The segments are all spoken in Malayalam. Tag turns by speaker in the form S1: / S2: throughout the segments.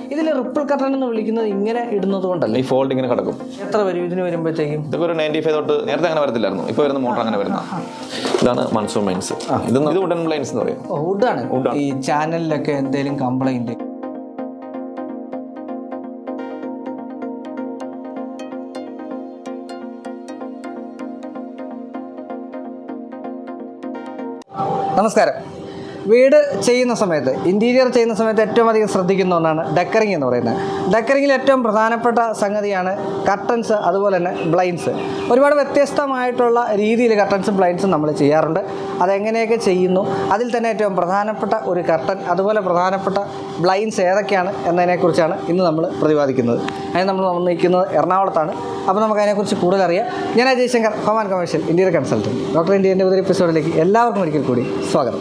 S1: ഇതിൽ റിപ്പിൾ കട്ടൺ എന്ന് വിളിക്കുന്നത് ഇങ്ങനെ ഇടുന്നത് കൊണ്ടല്ലേ
S2: ഈ ഫോൾഡ് ഇങ്ങനെ കിടക്കും
S1: എത്ര വരും ഇതിന് വരുമ്പോഴത്തേക്കും
S2: ഇതൊക്കെ ഒരു നയൻറ്റി ഫൈവ് തൊട്ട് നേരത്തെ അങ്ങനെ വരത്തില്ലായിരുന്നു ഇപ്പോൾ വരുന്ന മോട്ടർ അങ്ങനെ വരുന്ന ഇതാണ് മൺസൂൺ മൈൻസ് ഇത് ഇത് വുഡൻ ബ്ലൈൻസ് എന്ന് പറയും
S1: ഓ വുഡാണ് ഈ ചാനലിലൊക്കെ എന്തെങ്കിലും കംപ്ലൈന്റ് നമസ്കാരം വീട് ചെയ്യുന്ന സമയത്ത് ഇൻറ്റീരിയർ ചെയ്യുന്ന സമയത്ത് ഏറ്റവും അധികം ശ്രദ്ധിക്കുന്ന ഒന്നാണ് ഡെക്കറിങ് എന്ന് പറയുന്നത് ഡെക്കറിങ്ങിൽ ഏറ്റവും പ്രധാനപ്പെട്ട സംഗതിയാണ് കർട്ടൻസ് അതുപോലെ തന്നെ ബ്ലൈൻഡ്സ് ഒരുപാട് വ്യത്യസ്തമായിട്ടുള്ള രീതിയിൽ കർട്ടൻസും ബ്ലൈൻഡ്സും നമ്മൾ ചെയ്യാറുണ്ട് അതെങ്ങനെയൊക്കെ ചെയ്യുന്നു അതിൽ തന്നെ ഏറ്റവും പ്രധാനപ്പെട്ട ഒരു കർട്ടൻ അതുപോലെ പ്രധാനപ്പെട്ട ബ്ലൈൻഡ്സ് ഏതൊക്കെയാണ് എന്നതിനെക്കുറിച്ചാണ് ഇന്ന് നമ്മൾ പ്രതിപാദിക്കുന്നത് അതിന് നമ്മൾ വന്നിരിക്കുന്നത് എറണാകുളത്താണ് അപ്പോൾ നമുക്ക് അതിനെക്കുറിച്ച് കൂടുതൽ അറിയാം ഞാൻ അജയ് ശങ്കർ ഹോമാൻ കമേഴ്ഷ്യൽ ഇന്ത്യയുടെ കൺസൾട്ടൻറ്റ് ഡോക്ടർ ഇന്ത്യൻ്റെ പുതിയ എപ്പിസോഡിലേക്ക് എല്ലാവർക്കും ഒരിക്കൽ കൂടി സ്വാഗതം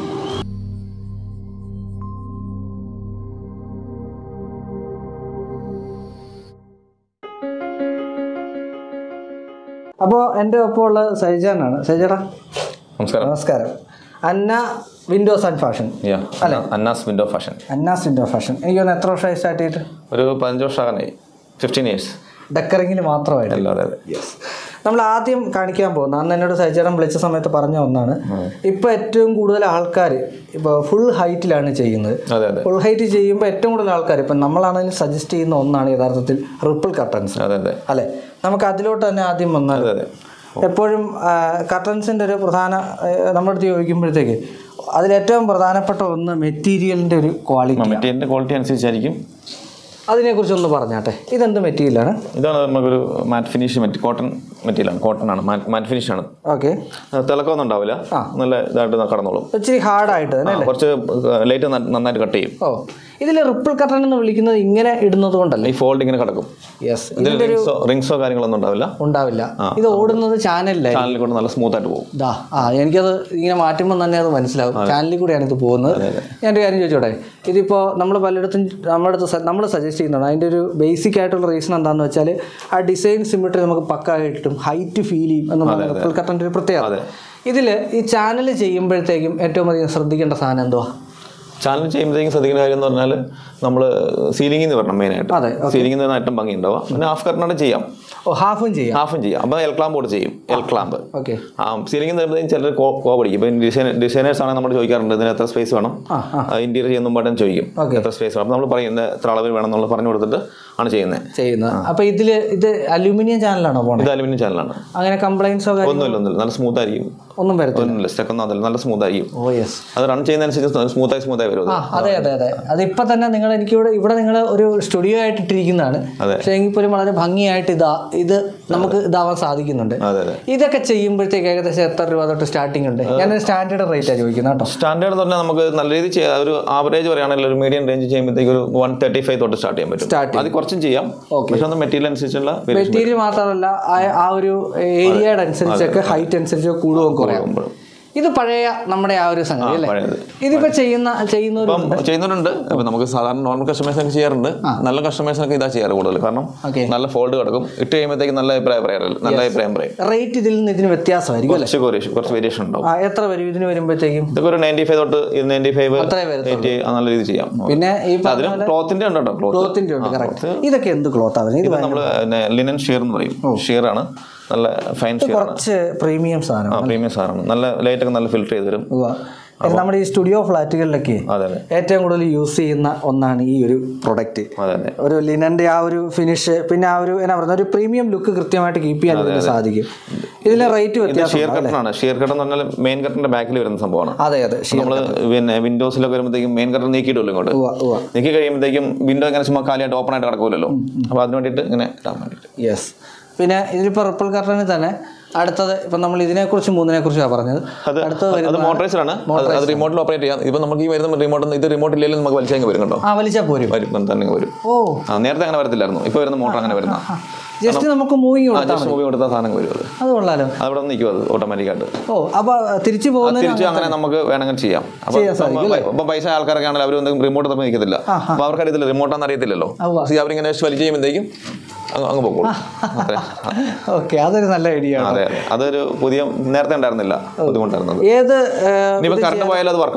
S1: അപ്പോൾ എൻ്റെ ഒപ്പം ഉള്ള സൈജാനാണ് സൈജേട്ടാ
S2: നമസ്കാരം
S1: നമസ്കാരം Anna windows and fashion
S2: yeah Anna's window fashion
S1: Anna's window fashion എനിക്ക് തോന്നുന്നു എത്ര വർഷമായി സ്റ്റാർട്ട് ചെയ്തിട്ട്
S2: ഒരു പതിനഞ്ച് വർഷമാകാനായി ഫിഫ്റ്റീൻ ഇയേഴ്സ്
S1: ഡെക്കറിങ്ങിൽ മാത്രമായിട്ട്
S2: അല്ല അതെ അതെ
S1: യെസ് നമ്മൾ ആദ്യം കാണിക്കാൻ പോകുന്ന അന്ന് എന്നോട് സജ്ജനം വിളിച്ച സമയത്ത് പറഞ്ഞ ഒന്നാണ് ഇപ്പോൾ ഏറ്റവും കൂടുതൽ ആൾക്കാർ ഇപ്പോൾ ഫുൾ ഹൈറ്റിലാണ് ചെയ്യുന്നത്
S2: അതെ അതെ
S1: ഫുൾ ഹൈറ്റ് ചെയ്യുമ്പോൾ ഏറ്റവും കൂടുതൽ ആൾക്കാർ ഇപ്പം നമ്മളാണെങ്കിലും സജസ്റ്റ് ചെയ്യുന്ന ഒന്നാണ് യഥാർത്ഥത്തിൽ റിപ്പിൾ കർട്ടൻസ്
S2: അതെ അതെ
S1: അല്ലേ നമുക്ക് അതിലോട്ട് തന്നെ ആദ്യം വന്നാൽ
S2: അതെ അതെ
S1: എപ്പോഴും കർട്ടൻസിൻ്റെ ഒരു പ്രധാന ആ, നമ്മുടെ അടുത്ത് ചോദിക്കുമ്പോഴത്തേക്ക് അതിലേറ്റവും പ്രധാനപ്പെട്ട ഒന്ന് മെറ്റീരിയലിൻ്റെ ഒരു ക്വാളിറ്റി
S2: മെറ്റീരിയലിൻ്റെ ക്വാളിറ്റി അനുസരിച്ചായിരിക്കും
S1: അതിനെക്കുറിച്ചൊന്ന് പറഞ്ഞാട്ടെ ഇതെന്ത് മെറ്റീരിയലാണ്
S2: ഇതാണ് നമുക്കൊരു മാറ്റ് ഫിനിഷ് മെറ്റ് കോട്ടൺ മെറ്റീരിയലാണ് കോട്ടൺ ആണ് മാറ്റ് ഫിനിഷ് ആണ്
S1: ഓക്കെ
S2: അത് തിളക്കമൊന്നും ഉണ്ടാവില്ല നല്ല ഇതായിട്ട് കടന്നോളും
S1: ഇച്ചിരി ഹാർഡായിട്ട് തന്നെ
S2: ആ, കുറച്ച് ലൈറ്റ് നന്നായിട്ട് കട്ട് ചെയ്യും
S1: ഓ ഇതിൽ റിപ്പിൾ കട്ടൺ എന്ന് വിളിക്കുന്നത് ഇങ്ങനെ ഇടുന്നത് കൊണ്ടല്ലേ
S2: ഈ ഫോൾഡ് ഇങ്ങനെ കിടക്കും
S1: യെസ്
S2: ഇതിൽ റിങ്സോ റിങ്സോ കാര്യങ്ങളൊന്നും ഉണ്ടാവില്ല
S1: ഉണ്ടാവില്ല ഇത് ഓടുന്നത് ചാനലിലായി
S2: ചാനലിൽ കൊണ്ട് നല്ല സ്മൂത്ത് ആയിട്ട് പോകും
S1: ദാ ആ എനിക്കത് ഇങ്ങനെ മാറ്റുമ്പോൾ തന്നെ അത് മനസ്സിലാവും ചാനലിൽ കൂടെയാണ് ഇത് പോകുന്നത് ഞാൻ ഒരു കാര്യം ചോദിച്ചോട്ടെ ഇതിപ്പോൾ നമ്മൾ പലയിടത്തും നമ്മുടെ അടുത്ത് നമ്മൾ സജസ്റ്റ് ചെയ്യുന്നുണ്ട് അതിൻ്റെ ഒരു ബേസിക് ആയിട്ടുള്ള റീസൺ എന്താണെന്ന് വെച്ചാൽ ആ ഡിസൈൻ സിമിട്രി നമുക്ക് പക്ക കിട്ടും ഹൈറ്റ് ഫീൽ ചെയ്യും എന്നുള്ളത് റിപ്പിൾ കട്ടൻ്റെ ഒരു പ്രത്യേകത ഇതിൽ ഈ ചാനൽ ചെയ്യുമ്പോഴത്തേക്കും ഏറ്റവും അധികം ശ്രദ്ധിക്കേണ്ട സാധനം എന്തുവാ
S2: ചാനൽ ചെയ്യുമ്പോഴത്തേക്കും ശ്രദ്ധിക്കുന്ന കാര്യം എന്ന് പറഞ്ഞാൽ നമ്മൾ സീലിംഗിൽ നിന്ന് വരണം മെയിനായിട്ട്
S1: അതെ
S2: സീലിംഗിൽ നിന്ന് ഏറ്റവും ഭംഗി ഉണ്ടാവുക പിന്നെ ഹാഫ് കർട്ടനായിട്ട് ചെയ്യാം
S1: ഓ ഹാഫും ചെയ്യാം
S2: ഹാഫും ചെയ്യാം അപ്പോൾ എൽ ക്ലാമ്പ് കൂടെ ചെയ്യും എൽ ക്ലാമ്പ്
S1: ഓക്കെ
S2: ആ സീലിംഗിൽ നിന്ന് ചിലർ കോ കോ പഠിക്കും ഇപ്പം ഡിസൈൻ ഡിസൈനേഴ്സ് ആണെങ്കിൽ നമ്മൾ ചോദിക്കാറുണ്ട് ഇതിന് എത്ര സ്പേസ് വേണം
S1: ആ ആ
S2: ഇന്റീരിയർ ചെയ്യുന്ന മുമ്പായിട്ടും ചോദിക്കും
S1: Okay.
S2: എത്ര സ്പേസ് വേണം അപ്പോൾ നമ്മൾ പറയും ഇന്ന എത്ര അളവിൽ വേണം എന്നുള്ളത് പറഞ്ഞു കൊടുത്തിട്ട് ആണ് ചെയ്യുന്നത്
S1: ചെയ്യുന്നത് അപ്പോൾ ഇതിൽ ഇത് അലൂമിനിയം ചാനലാണോ പോണത്
S2: ഇത് അലുമിനിയം ചാനലാണ്
S1: അങ്ങനെ കംപ്ലൈൻസോ കാര്യം
S2: ഒന്നുമില്ല ഒന്നുമില്ല നല്ല സ്മൂത്ത് ആയിരിക്കും
S1: ഒന്നും വരത്തില്ല
S2: ഒന്നുമില്ല സ്റ്റെക്കൊന്നും അതില്ല നല്ല സ്മൂത്ത് ആയിരിക്കും
S1: ഓ യെസ്
S2: അത് റൺ ചെയ്യുന്നതനുസരിച്ച് സ്മൂത്തായി സ്മൂത്തായി വരും
S1: ആ
S2: അത്
S1: അതെ അതെ അതെ അതിപ്പോൾ തന്നെ നിങ്ങൾ എനിക്കിവിടെ ഇവിടെ നിങ്ങൾ ഒരു സ്റ്റുഡിയോ ആയിട്ട് ഇട്ടിരിക്കുന്നതാണ്
S2: അതെ.
S1: പക്ഷേ എങ്കിൽ പോലും വളരെ ഭംഗിയായിട്ട് ഇതാ ഇത് നമുക്ക് ഇതാവാൻ സാധിക്കുന്നുണ്ട്
S2: അതെ അതെ
S1: ഇതൊക്കെ ചെയ്യുമ്പോഴത്തേക്ക് ഏകദേശം എത്ര രൂപ തൊട്ട് സ്റ്റാർട്ടിംഗ് ഉണ്ട് ഞാനൊരു സ്റ്റാൻഡേർഡ് റേറ്റാണ് ചോദിക്കുന്നത് കേട്ടോ
S2: സ്റ്റാൻഡേർഡ് എന്ന് പറഞ്ഞാൽ നമുക്ക് നല്ല രീതിയിൽ ചെയ്യാം ഒരു ആവറേജ് പറയുകയാണെങ്കിൽ ഒരു മീഡിയം റേഞ്ച് ചെയ്യുമ്പോഴത്തേക്ക് ഒരു വൺ തേർട്ടി ഫൈവ് തൊട്ട് സ്റ്റാർട്ട് ചെയ്യാൻ പറ്റും
S1: Start
S2: അത് കുറച്ചും ചെയ്യാം പക്ഷെ ഒന്ന് മെറ്റീരിയൽ അനുസരിച്ചുള്ള variation
S1: മെറ്റീരിയൽ മാത്രമല്ല ആ- ആ ഒരു ഏരിയയുടെ അനുസരിച്ചൊക്കെ ഹൈറ്റ് അനുസരിച്ച് കൂടുകയും കുറയാം
S2: വരുമ്പോൾ.
S1: ഇത് പഴയ നമ്മുടെ ആ ഒരു സംഗതി അല്ലേ
S2: പഴയത്
S1: ഇതിപ്പോൾ ചെയ്യുന്ന ചെയ്യുന്നവർ
S2: ഇപ്പം ചെയ്യുന്നവരുണ്ട് അപ്പൊ നമുക്ക് സാധാരണ നോർമൽ കസ്റ്റമേഴ്സ് ഒക്കെ ചെയ്യാറുണ്ട് നല്ല കസ്റ്റമേഴ്സിനൊക്കെ ഇതാ ചെയ്യാറ് കൂടുതൽ കാരണം
S1: ഓക്കെ
S2: നല്ല ഫോൾഡ് കിടക്കും ഇട്ട് കഴിയുമ്പോഴത്തേക്ക് നല്ല അഭിപ്രായം പറയാറില്ല നല്ല അഭിപ്രായം പറയും
S1: റേറ്റ് ഇതിൽ നിന്ന് ഇതിന് വ്യത്യാസമായിരിക്കും അല്ലേ
S2: കുറച്ച് വേരിയേഷൻ കുറച്ച് വേരിയേഷൻ ഉണ്ടാവും
S1: ആ എത്ര വരും ഇതിന് വരുമ്പോഴത്തേക്കും
S2: ഇതൊക്കെ ഒരു നയൻറ്റി ഫൈവ് തൊട്ട് നയൻറ്റി ഫൈവ്
S1: അത്രേ വരത്തുള്ളൂ.
S2: എയ്റ്റി നല്ല രീതിയിൽ ചെയ്യാം
S1: പിന്നെ ഈ
S2: അതിനും ക്ലോത്തിന്റെ ഉണ്ട് കേട്ടോ ക്ലോത്ത്
S1: ക്ലോത്തിന്റെ ഉണ്ട് കറക്റ്റ് ഇതൊക്കെ എന്ത് ക്ലോത്താണ് ഇത്
S2: ഇത് നമ്മൾ ലിനൻ ഷെയർ എന്ന് പറയും ഷെയർ ആണ് നല്ല ഫൈൻ ഷെയർ ആണ്
S1: കുറച്ച് പ്രീമിയം സാധനം
S2: ആ പ്രീമിയം സാറാണ് നല്ല ലൈറ്റ് ഒക്കെ നല്ല ഫിൽറ്റർ ചെയ്ത് വരും
S1: ഉവ്വ. ഇത് നമ്മുടെ ഈ സ്റ്റുഡിയോ ഫ്ലാറ്റുകളിലൊക്കെ
S2: അതെ അതെ
S1: ഏറ്റവും കൂടുതൽ യൂസ് ചെയ്യുന്ന ഒന്നാണ് ഈ ഒരു പ്രൊഡക്റ്റ്
S2: അതെ അതെ
S1: ഒരു ലിനന്റെ ആ ഒരു ഫിനിഷ് പിന്നെ ആ ഒരു എന്നാ പറയുക ഒരു പ്രീമിയം ലുക്ക് കൃത്യമായിട്ട് കീപ്പ് ചെയ്യാൻ ഇതിന് സാധിക്കും ഇതിലെ റേറ്റ്
S2: ഇത്
S1: വ്യത്യാസം
S2: ഷിയർ കട്ടൺ ആണ് ഷിയർ കട്ടൺ എന്ന് പറഞ്ഞാൽ മെയിൻ കട്ടന്റെ ബാക്കിൽ വരുന്ന സംഭവമാണ്
S1: അതെ അതെ ശരി
S2: നമ്മൾ പിന്നെ വിൻഡോസിലൊക്കെ വരുമ്പോഴത്തേക്കും മെയിൻ കട്ടൺ നീക്കിയിടുമല്ലോ ഇങ്ങോട്ട്
S1: ഉവ്വ ഉവ്വ
S2: നീക്കി കഴിയുമ്പോഴത്തേക്കും വിൻഡോ ഇങ്ങനെ ചുമ്മാ കാലിയായിട്ട് ഓപ്പൺ ആയിട്ട് കിടക്കുമല്ലോ അപ്പോൾ അതിന് വേണ്ടിയിട്ട് ഇങ്ങനെ ഇടാൻ വേണ്ടിയിട്ട്
S1: യെസ് പിന്നെ ഇതിലിപ്പോൾ റിപ്പിൾ കർട്ടനിൽ തന്നെ അടുത്തത് ഇപ്പം നമ്മൾ ഇതിനെക്കുറിച്ച് മൂന്നിനെക്കുറിച്ചാണ് പറഞ്ഞത്
S2: അത്
S1: അടുത്തത്
S2: അത്
S1: വരുന്നത്
S2: മോട്ടറൈസ്ഡ് ആണ് അത് അത് റിമോട്ടിൽ ഓപ്പറേറ്റ് ചെയ്യാം ഇപ്പം നമുക്ക് ഈ വരുന്ന റിമോട്ട് ഇത് റിമോട്ട് ഇല്ലെങ്കിലും നമുക്ക് വലിച്ചെങ്കിൽ വരും കേട്ടോ
S1: ആ വലിച്ചാൽ പോരും
S2: വരും തന്നെ വരും
S1: ഓ
S2: ആ നേരത്തെ അങ്ങനെ വരത്തില്ലായിരുന്നു ഇപ്പോൾ വരുന്ന മോട്ടർ അങ്ങനെ വരുന്ന
S1: ജസ്റ്റ് നമുക്ക് മൂവിങ് കൊടുത്താൽ
S2: ജസ്റ്റ് മൂവി കൊടുത്ത സാധനം വരും അത്
S1: അത് കൊള്ളാലോ
S2: അവിടെ നിൽക്കും അത് ഓട്ടോമാറ്റിക്കായിട്ട്
S1: ഓ അപ്പോൾ തിരിച്ചു പോകുന്നതിന്
S2: തിരിച്ച് അങ്ങനെ നമുക്ക് വേണമെങ്കിൽ ചെയ്യാം അപ്പൊ ഇപ്പൊ പൈസ ആൾക്കാരൊക്കെ ആണെങ്കിൽ അവർ റിമോട്ട് തമ്മിൽ നിൽക്കത്തില്ല അപ്പൊ അവർക്ക് അറിയത്തില്ല റിമോട്ടാന്ന് അറിയത്തില്ല
S1: ഉവ്വ.
S2: See, അവരിങ്ങനെ വലിച്ചു ചെയ്യുമ്പോഴത്തേക്കും അങ്ങ് അങ്ങ് പോകും അതെ
S1: ഓക്കെ അതൊരു നല്ല ഐഡിയ ആണ്
S2: അതെ അതൊരു പുതിയ നേരത്തെ ഉണ്ടായിരുന്നില്ല ബുദ്ധിമുട്ടായിരുന്നത്
S1: ഏത് ഏഹ്,
S2: ഇനിയിപ്പോ കറണ്ട് പോയാലും അത് വർക്കാവും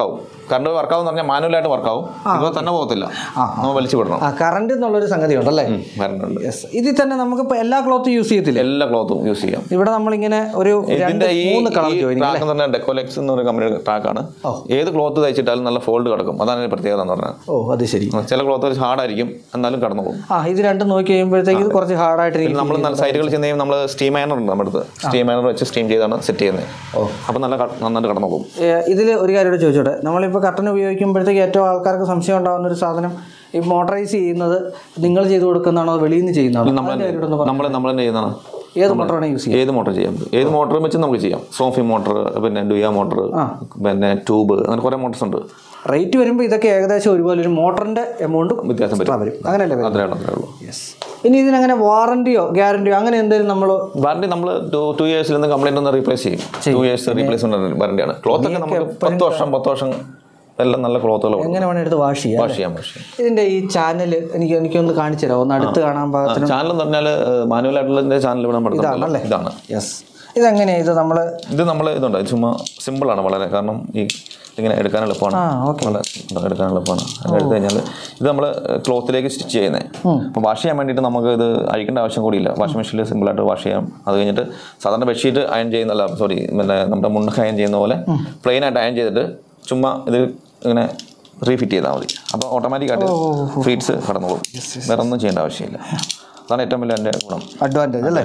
S2: കറണ്ട് വർക്കാവും പറഞ്ഞാൽ മാനുവലായിട്ട് വർക്കാവും ഇപ്പോൾ തന്നെ പോകത്തില്ല നമ്മൾ വലിച്ചു വിടണം
S1: ആ കറണ്ട് എന്നുള്ളൊരു സംഗതി ഉണ്ടല്ലേ
S2: വരണുണ്ട്
S1: യെസ് ഇതിൽ തന്നെ നമുക്കിപ്പോൾ എല്ലാ ക്ലോത്തും യൂസ് ചെയ്യത്തില്ലേ
S2: എല്ലാ ക്ലോത്തും യൂസ് ചെയ്യാം
S1: ഇവിടെ നമ്മളിങ്ങനെ ഒരു രണ്ട്
S2: ഇതിന്റെ ഈ
S1: മൂന്ന് കളർ ജോയിനിങ്
S2: ട്രാക്ക് എന്ന് പറഞ്ഞാൽ ഡെക്കോലെക്സ് എന്ന് പറയുന്ന കമ്പനി ട്രാക്കാണ് ഏത് ക്ലോത്ത് തയ്ച്ചിട്ടാലും നല്ല ഫോൾഡ് കിടക്കും അതാണ് ഇതിന്റെ പ്രത്യേകത എന്ന് പറഞ്ഞാൽ
S1: ഓ അത് ശരി
S2: ചില ക്ലോത്ത് ഹാർഡായിരിക്കും എന്നാലും കടന്നു പോകും
S1: ആ ഇത് രണ്ടും നോക്കി കഴിയുമ്പോഴത്തേക്ക് ഇത് കുറച്ച് ഹാർഡായിട്ട്
S2: പിന്നെ നമ്മൾ നല്ല സൈറ്റുകളിൽ ചെന്ന് കഴിയുമ്പോൾ നമ്മൾ സ്റ്റീം മൈനർ ഉണ്ട് നമ്മുടെ അടുത്ത് സ്റ്റീം മൈനർ വെച്ച് സ്റ്റീം ചെയ്താണ് സെറ്റ് ചെയ്യുന്നത് അപ്പോൾ നല്ല ക- നന്നായിട്ട് കടന്നു പോകും
S1: ഇതിൽ ഒരു കാര്യം കൂടെ ചോദിച്ചോട്ടെ നമ്മളിപ്പോൾ കട്ടൻ ഉപയോഗിക്കുമ്പോഴത്തേക്ക് ഏറ്റവും ആൾക്കാർക്ക് സംശയം ഉണ്ടാകുന്ന ഒരു സാധനം ഈ മോട്ടറൈസ് ചെയ്യുന്നത് നിങ്ങൾ ചെയ്ത് കൊടുക്കുന്നതാണോ അതോ വെളിയിൽ നിന്ന് ചെയ്യുന്നതാണോ
S2: നമ്മൾ
S1: അതിന്റെ കാര്യം കൂടെ ഒന്ന് പറ-
S2: നമ്മൾ നമ്മൾ തന്നെ ചെയ്യുന്നതാണ്
S1: ഏത് മോട്ടറാണ് യൂസ് ചെയ്യുക
S2: ഏത് മോട്ടർ ചെയ്യാം ഏത് മോട്ടർ വെച്ച് നമുക്ക് ചെയ്യാം സോഫി മോട്ടർ പിന്നെ ഡുയ മോട്ടർ പിന്നെ ട്യൂബ് അങ്ങനെ കുറേ മോട്ടർസ് ഉണ്ട്
S1: റേറ്റ് വരുമ്പോൾ ഇതൊക്കെ ഏകദേശം ഒരുപോലെ ഒരു മോട്ടറിന്റെ എമൗണ്ട്
S2: വ്യത്യാസം വരും
S1: വരും അങ്ങനെയല്ലേ വരും
S2: അത്രേ ഉള്ളൂ അത്രേ ഉള്ളൂ
S1: യെസ് ഇനി ഇതിനങ്ങനെ വാറണ്ടിയോ ഗ്യാരണ്ടിയോ അങ്ങനെ എന്തെങ്കിലും നമ്മൾ
S2: വാറണ്ടി നമ്മൾ ടു ഇയേഴ്സിൽ നിന്ന് കംപ്ലൈന്റ് ഒന്ന് റീപ്ലേസ് ചെയ്യും ടു ഇയേഴ്സ് റീപ്ലേസ്മെന്റ് വാറണ്ടിയാണ് ക്ലോത്ത് ഒക്കെ നമുക്ക് പത്ത് വർഷം പത്ത് വർഷം എല്ലാം നല്ല ക്ലോത്തുകൾ
S1: എങ്ങനെ വേണം എടുത്ത് വാഷ് ചെയ്യാം
S2: വാഷ് ചെയ്യാം വാഷ് ചെയ്യാം
S1: ഇതിന്റെ ഈ ചാനൽ എനിക്ക് എനിക്കൊന്ന് കാണിച്ചു തരാം ഒന്ന് അടുത്ത് കാണാൻ പാകത്തിന്
S2: ചാനൽ എന്ന് പറഞ്ഞാൽ മാനുവൽ ആയിട്ടുള്ള ചാനൽ ഇവിടെ നമ്മൾ എടുത്തിട്ടുള്ളത് ഇതാണ്
S1: യെസ് ഇതെങ്ങനെയാ ഇത് നമ്മൾ
S2: ഇത് നമ്മൾ ഇതുണ്ട് ഇത് ചുമ്മാ സിമ്പിളാണ് വളരെ കാരണം ഈ ഇങ്ങനെ എടുക്കാൻ എളുപ്പമാണ്
S1: ആ ഓക്കെ
S2: വളരെ ഇതാ, എടുക്കാൻ എളുപ്പമാണ് അത് എടുത്തു കഴിഞ്ഞാൽ ഇത് നമ്മൾ ക്ലോത്തിലേക്ക് സ്റ്റിച്ച് ചെയ്യുന്നത് അപ്പോൾ വാഷ് ചെയ്യാൻ വേണ്ടിയിട്ട് നമുക്ക് ഇത് അഴിക്കേണ്ട ആവശ്യം കൂടിയില്ല വാഷിംഗ് മെഷീനിൽ സിമ്പിളായിട്ട് വാഷ് ചെയ്യാം അത് കഴിഞ്ഞിട്ട് സാധാരണ ബെഡ്ഷീറ്റ് അയൺ ചെയ്യുന്നല്ല സോറി പിന്നെ നമ്മുടെ മുണ്ടൊക്കെ അയൺ ചെയ്യുന്ന പോലെ പ്ലെയിൻ ആയിട്ട് അയൺ ചെയ്തിട്ട് ചുമ്മാ ഇത് ഇങ്ങനെ റീഫിറ്റ് ചെയ്താൽ മതി അപ്പോൾ ഓട്ടോമാറ്റിക്കായിട്ട് ഫീഡ്സ് കടന്നോളും വേറെ ഒന്നും ചെയ്യേണ്ട ആവശ്യമില്ല അതാണ് ഏറ്റവും വലിയ എൻ്റെ ഗുണം
S1: അഡ്വാൻറ്റേജ് അല്ലേ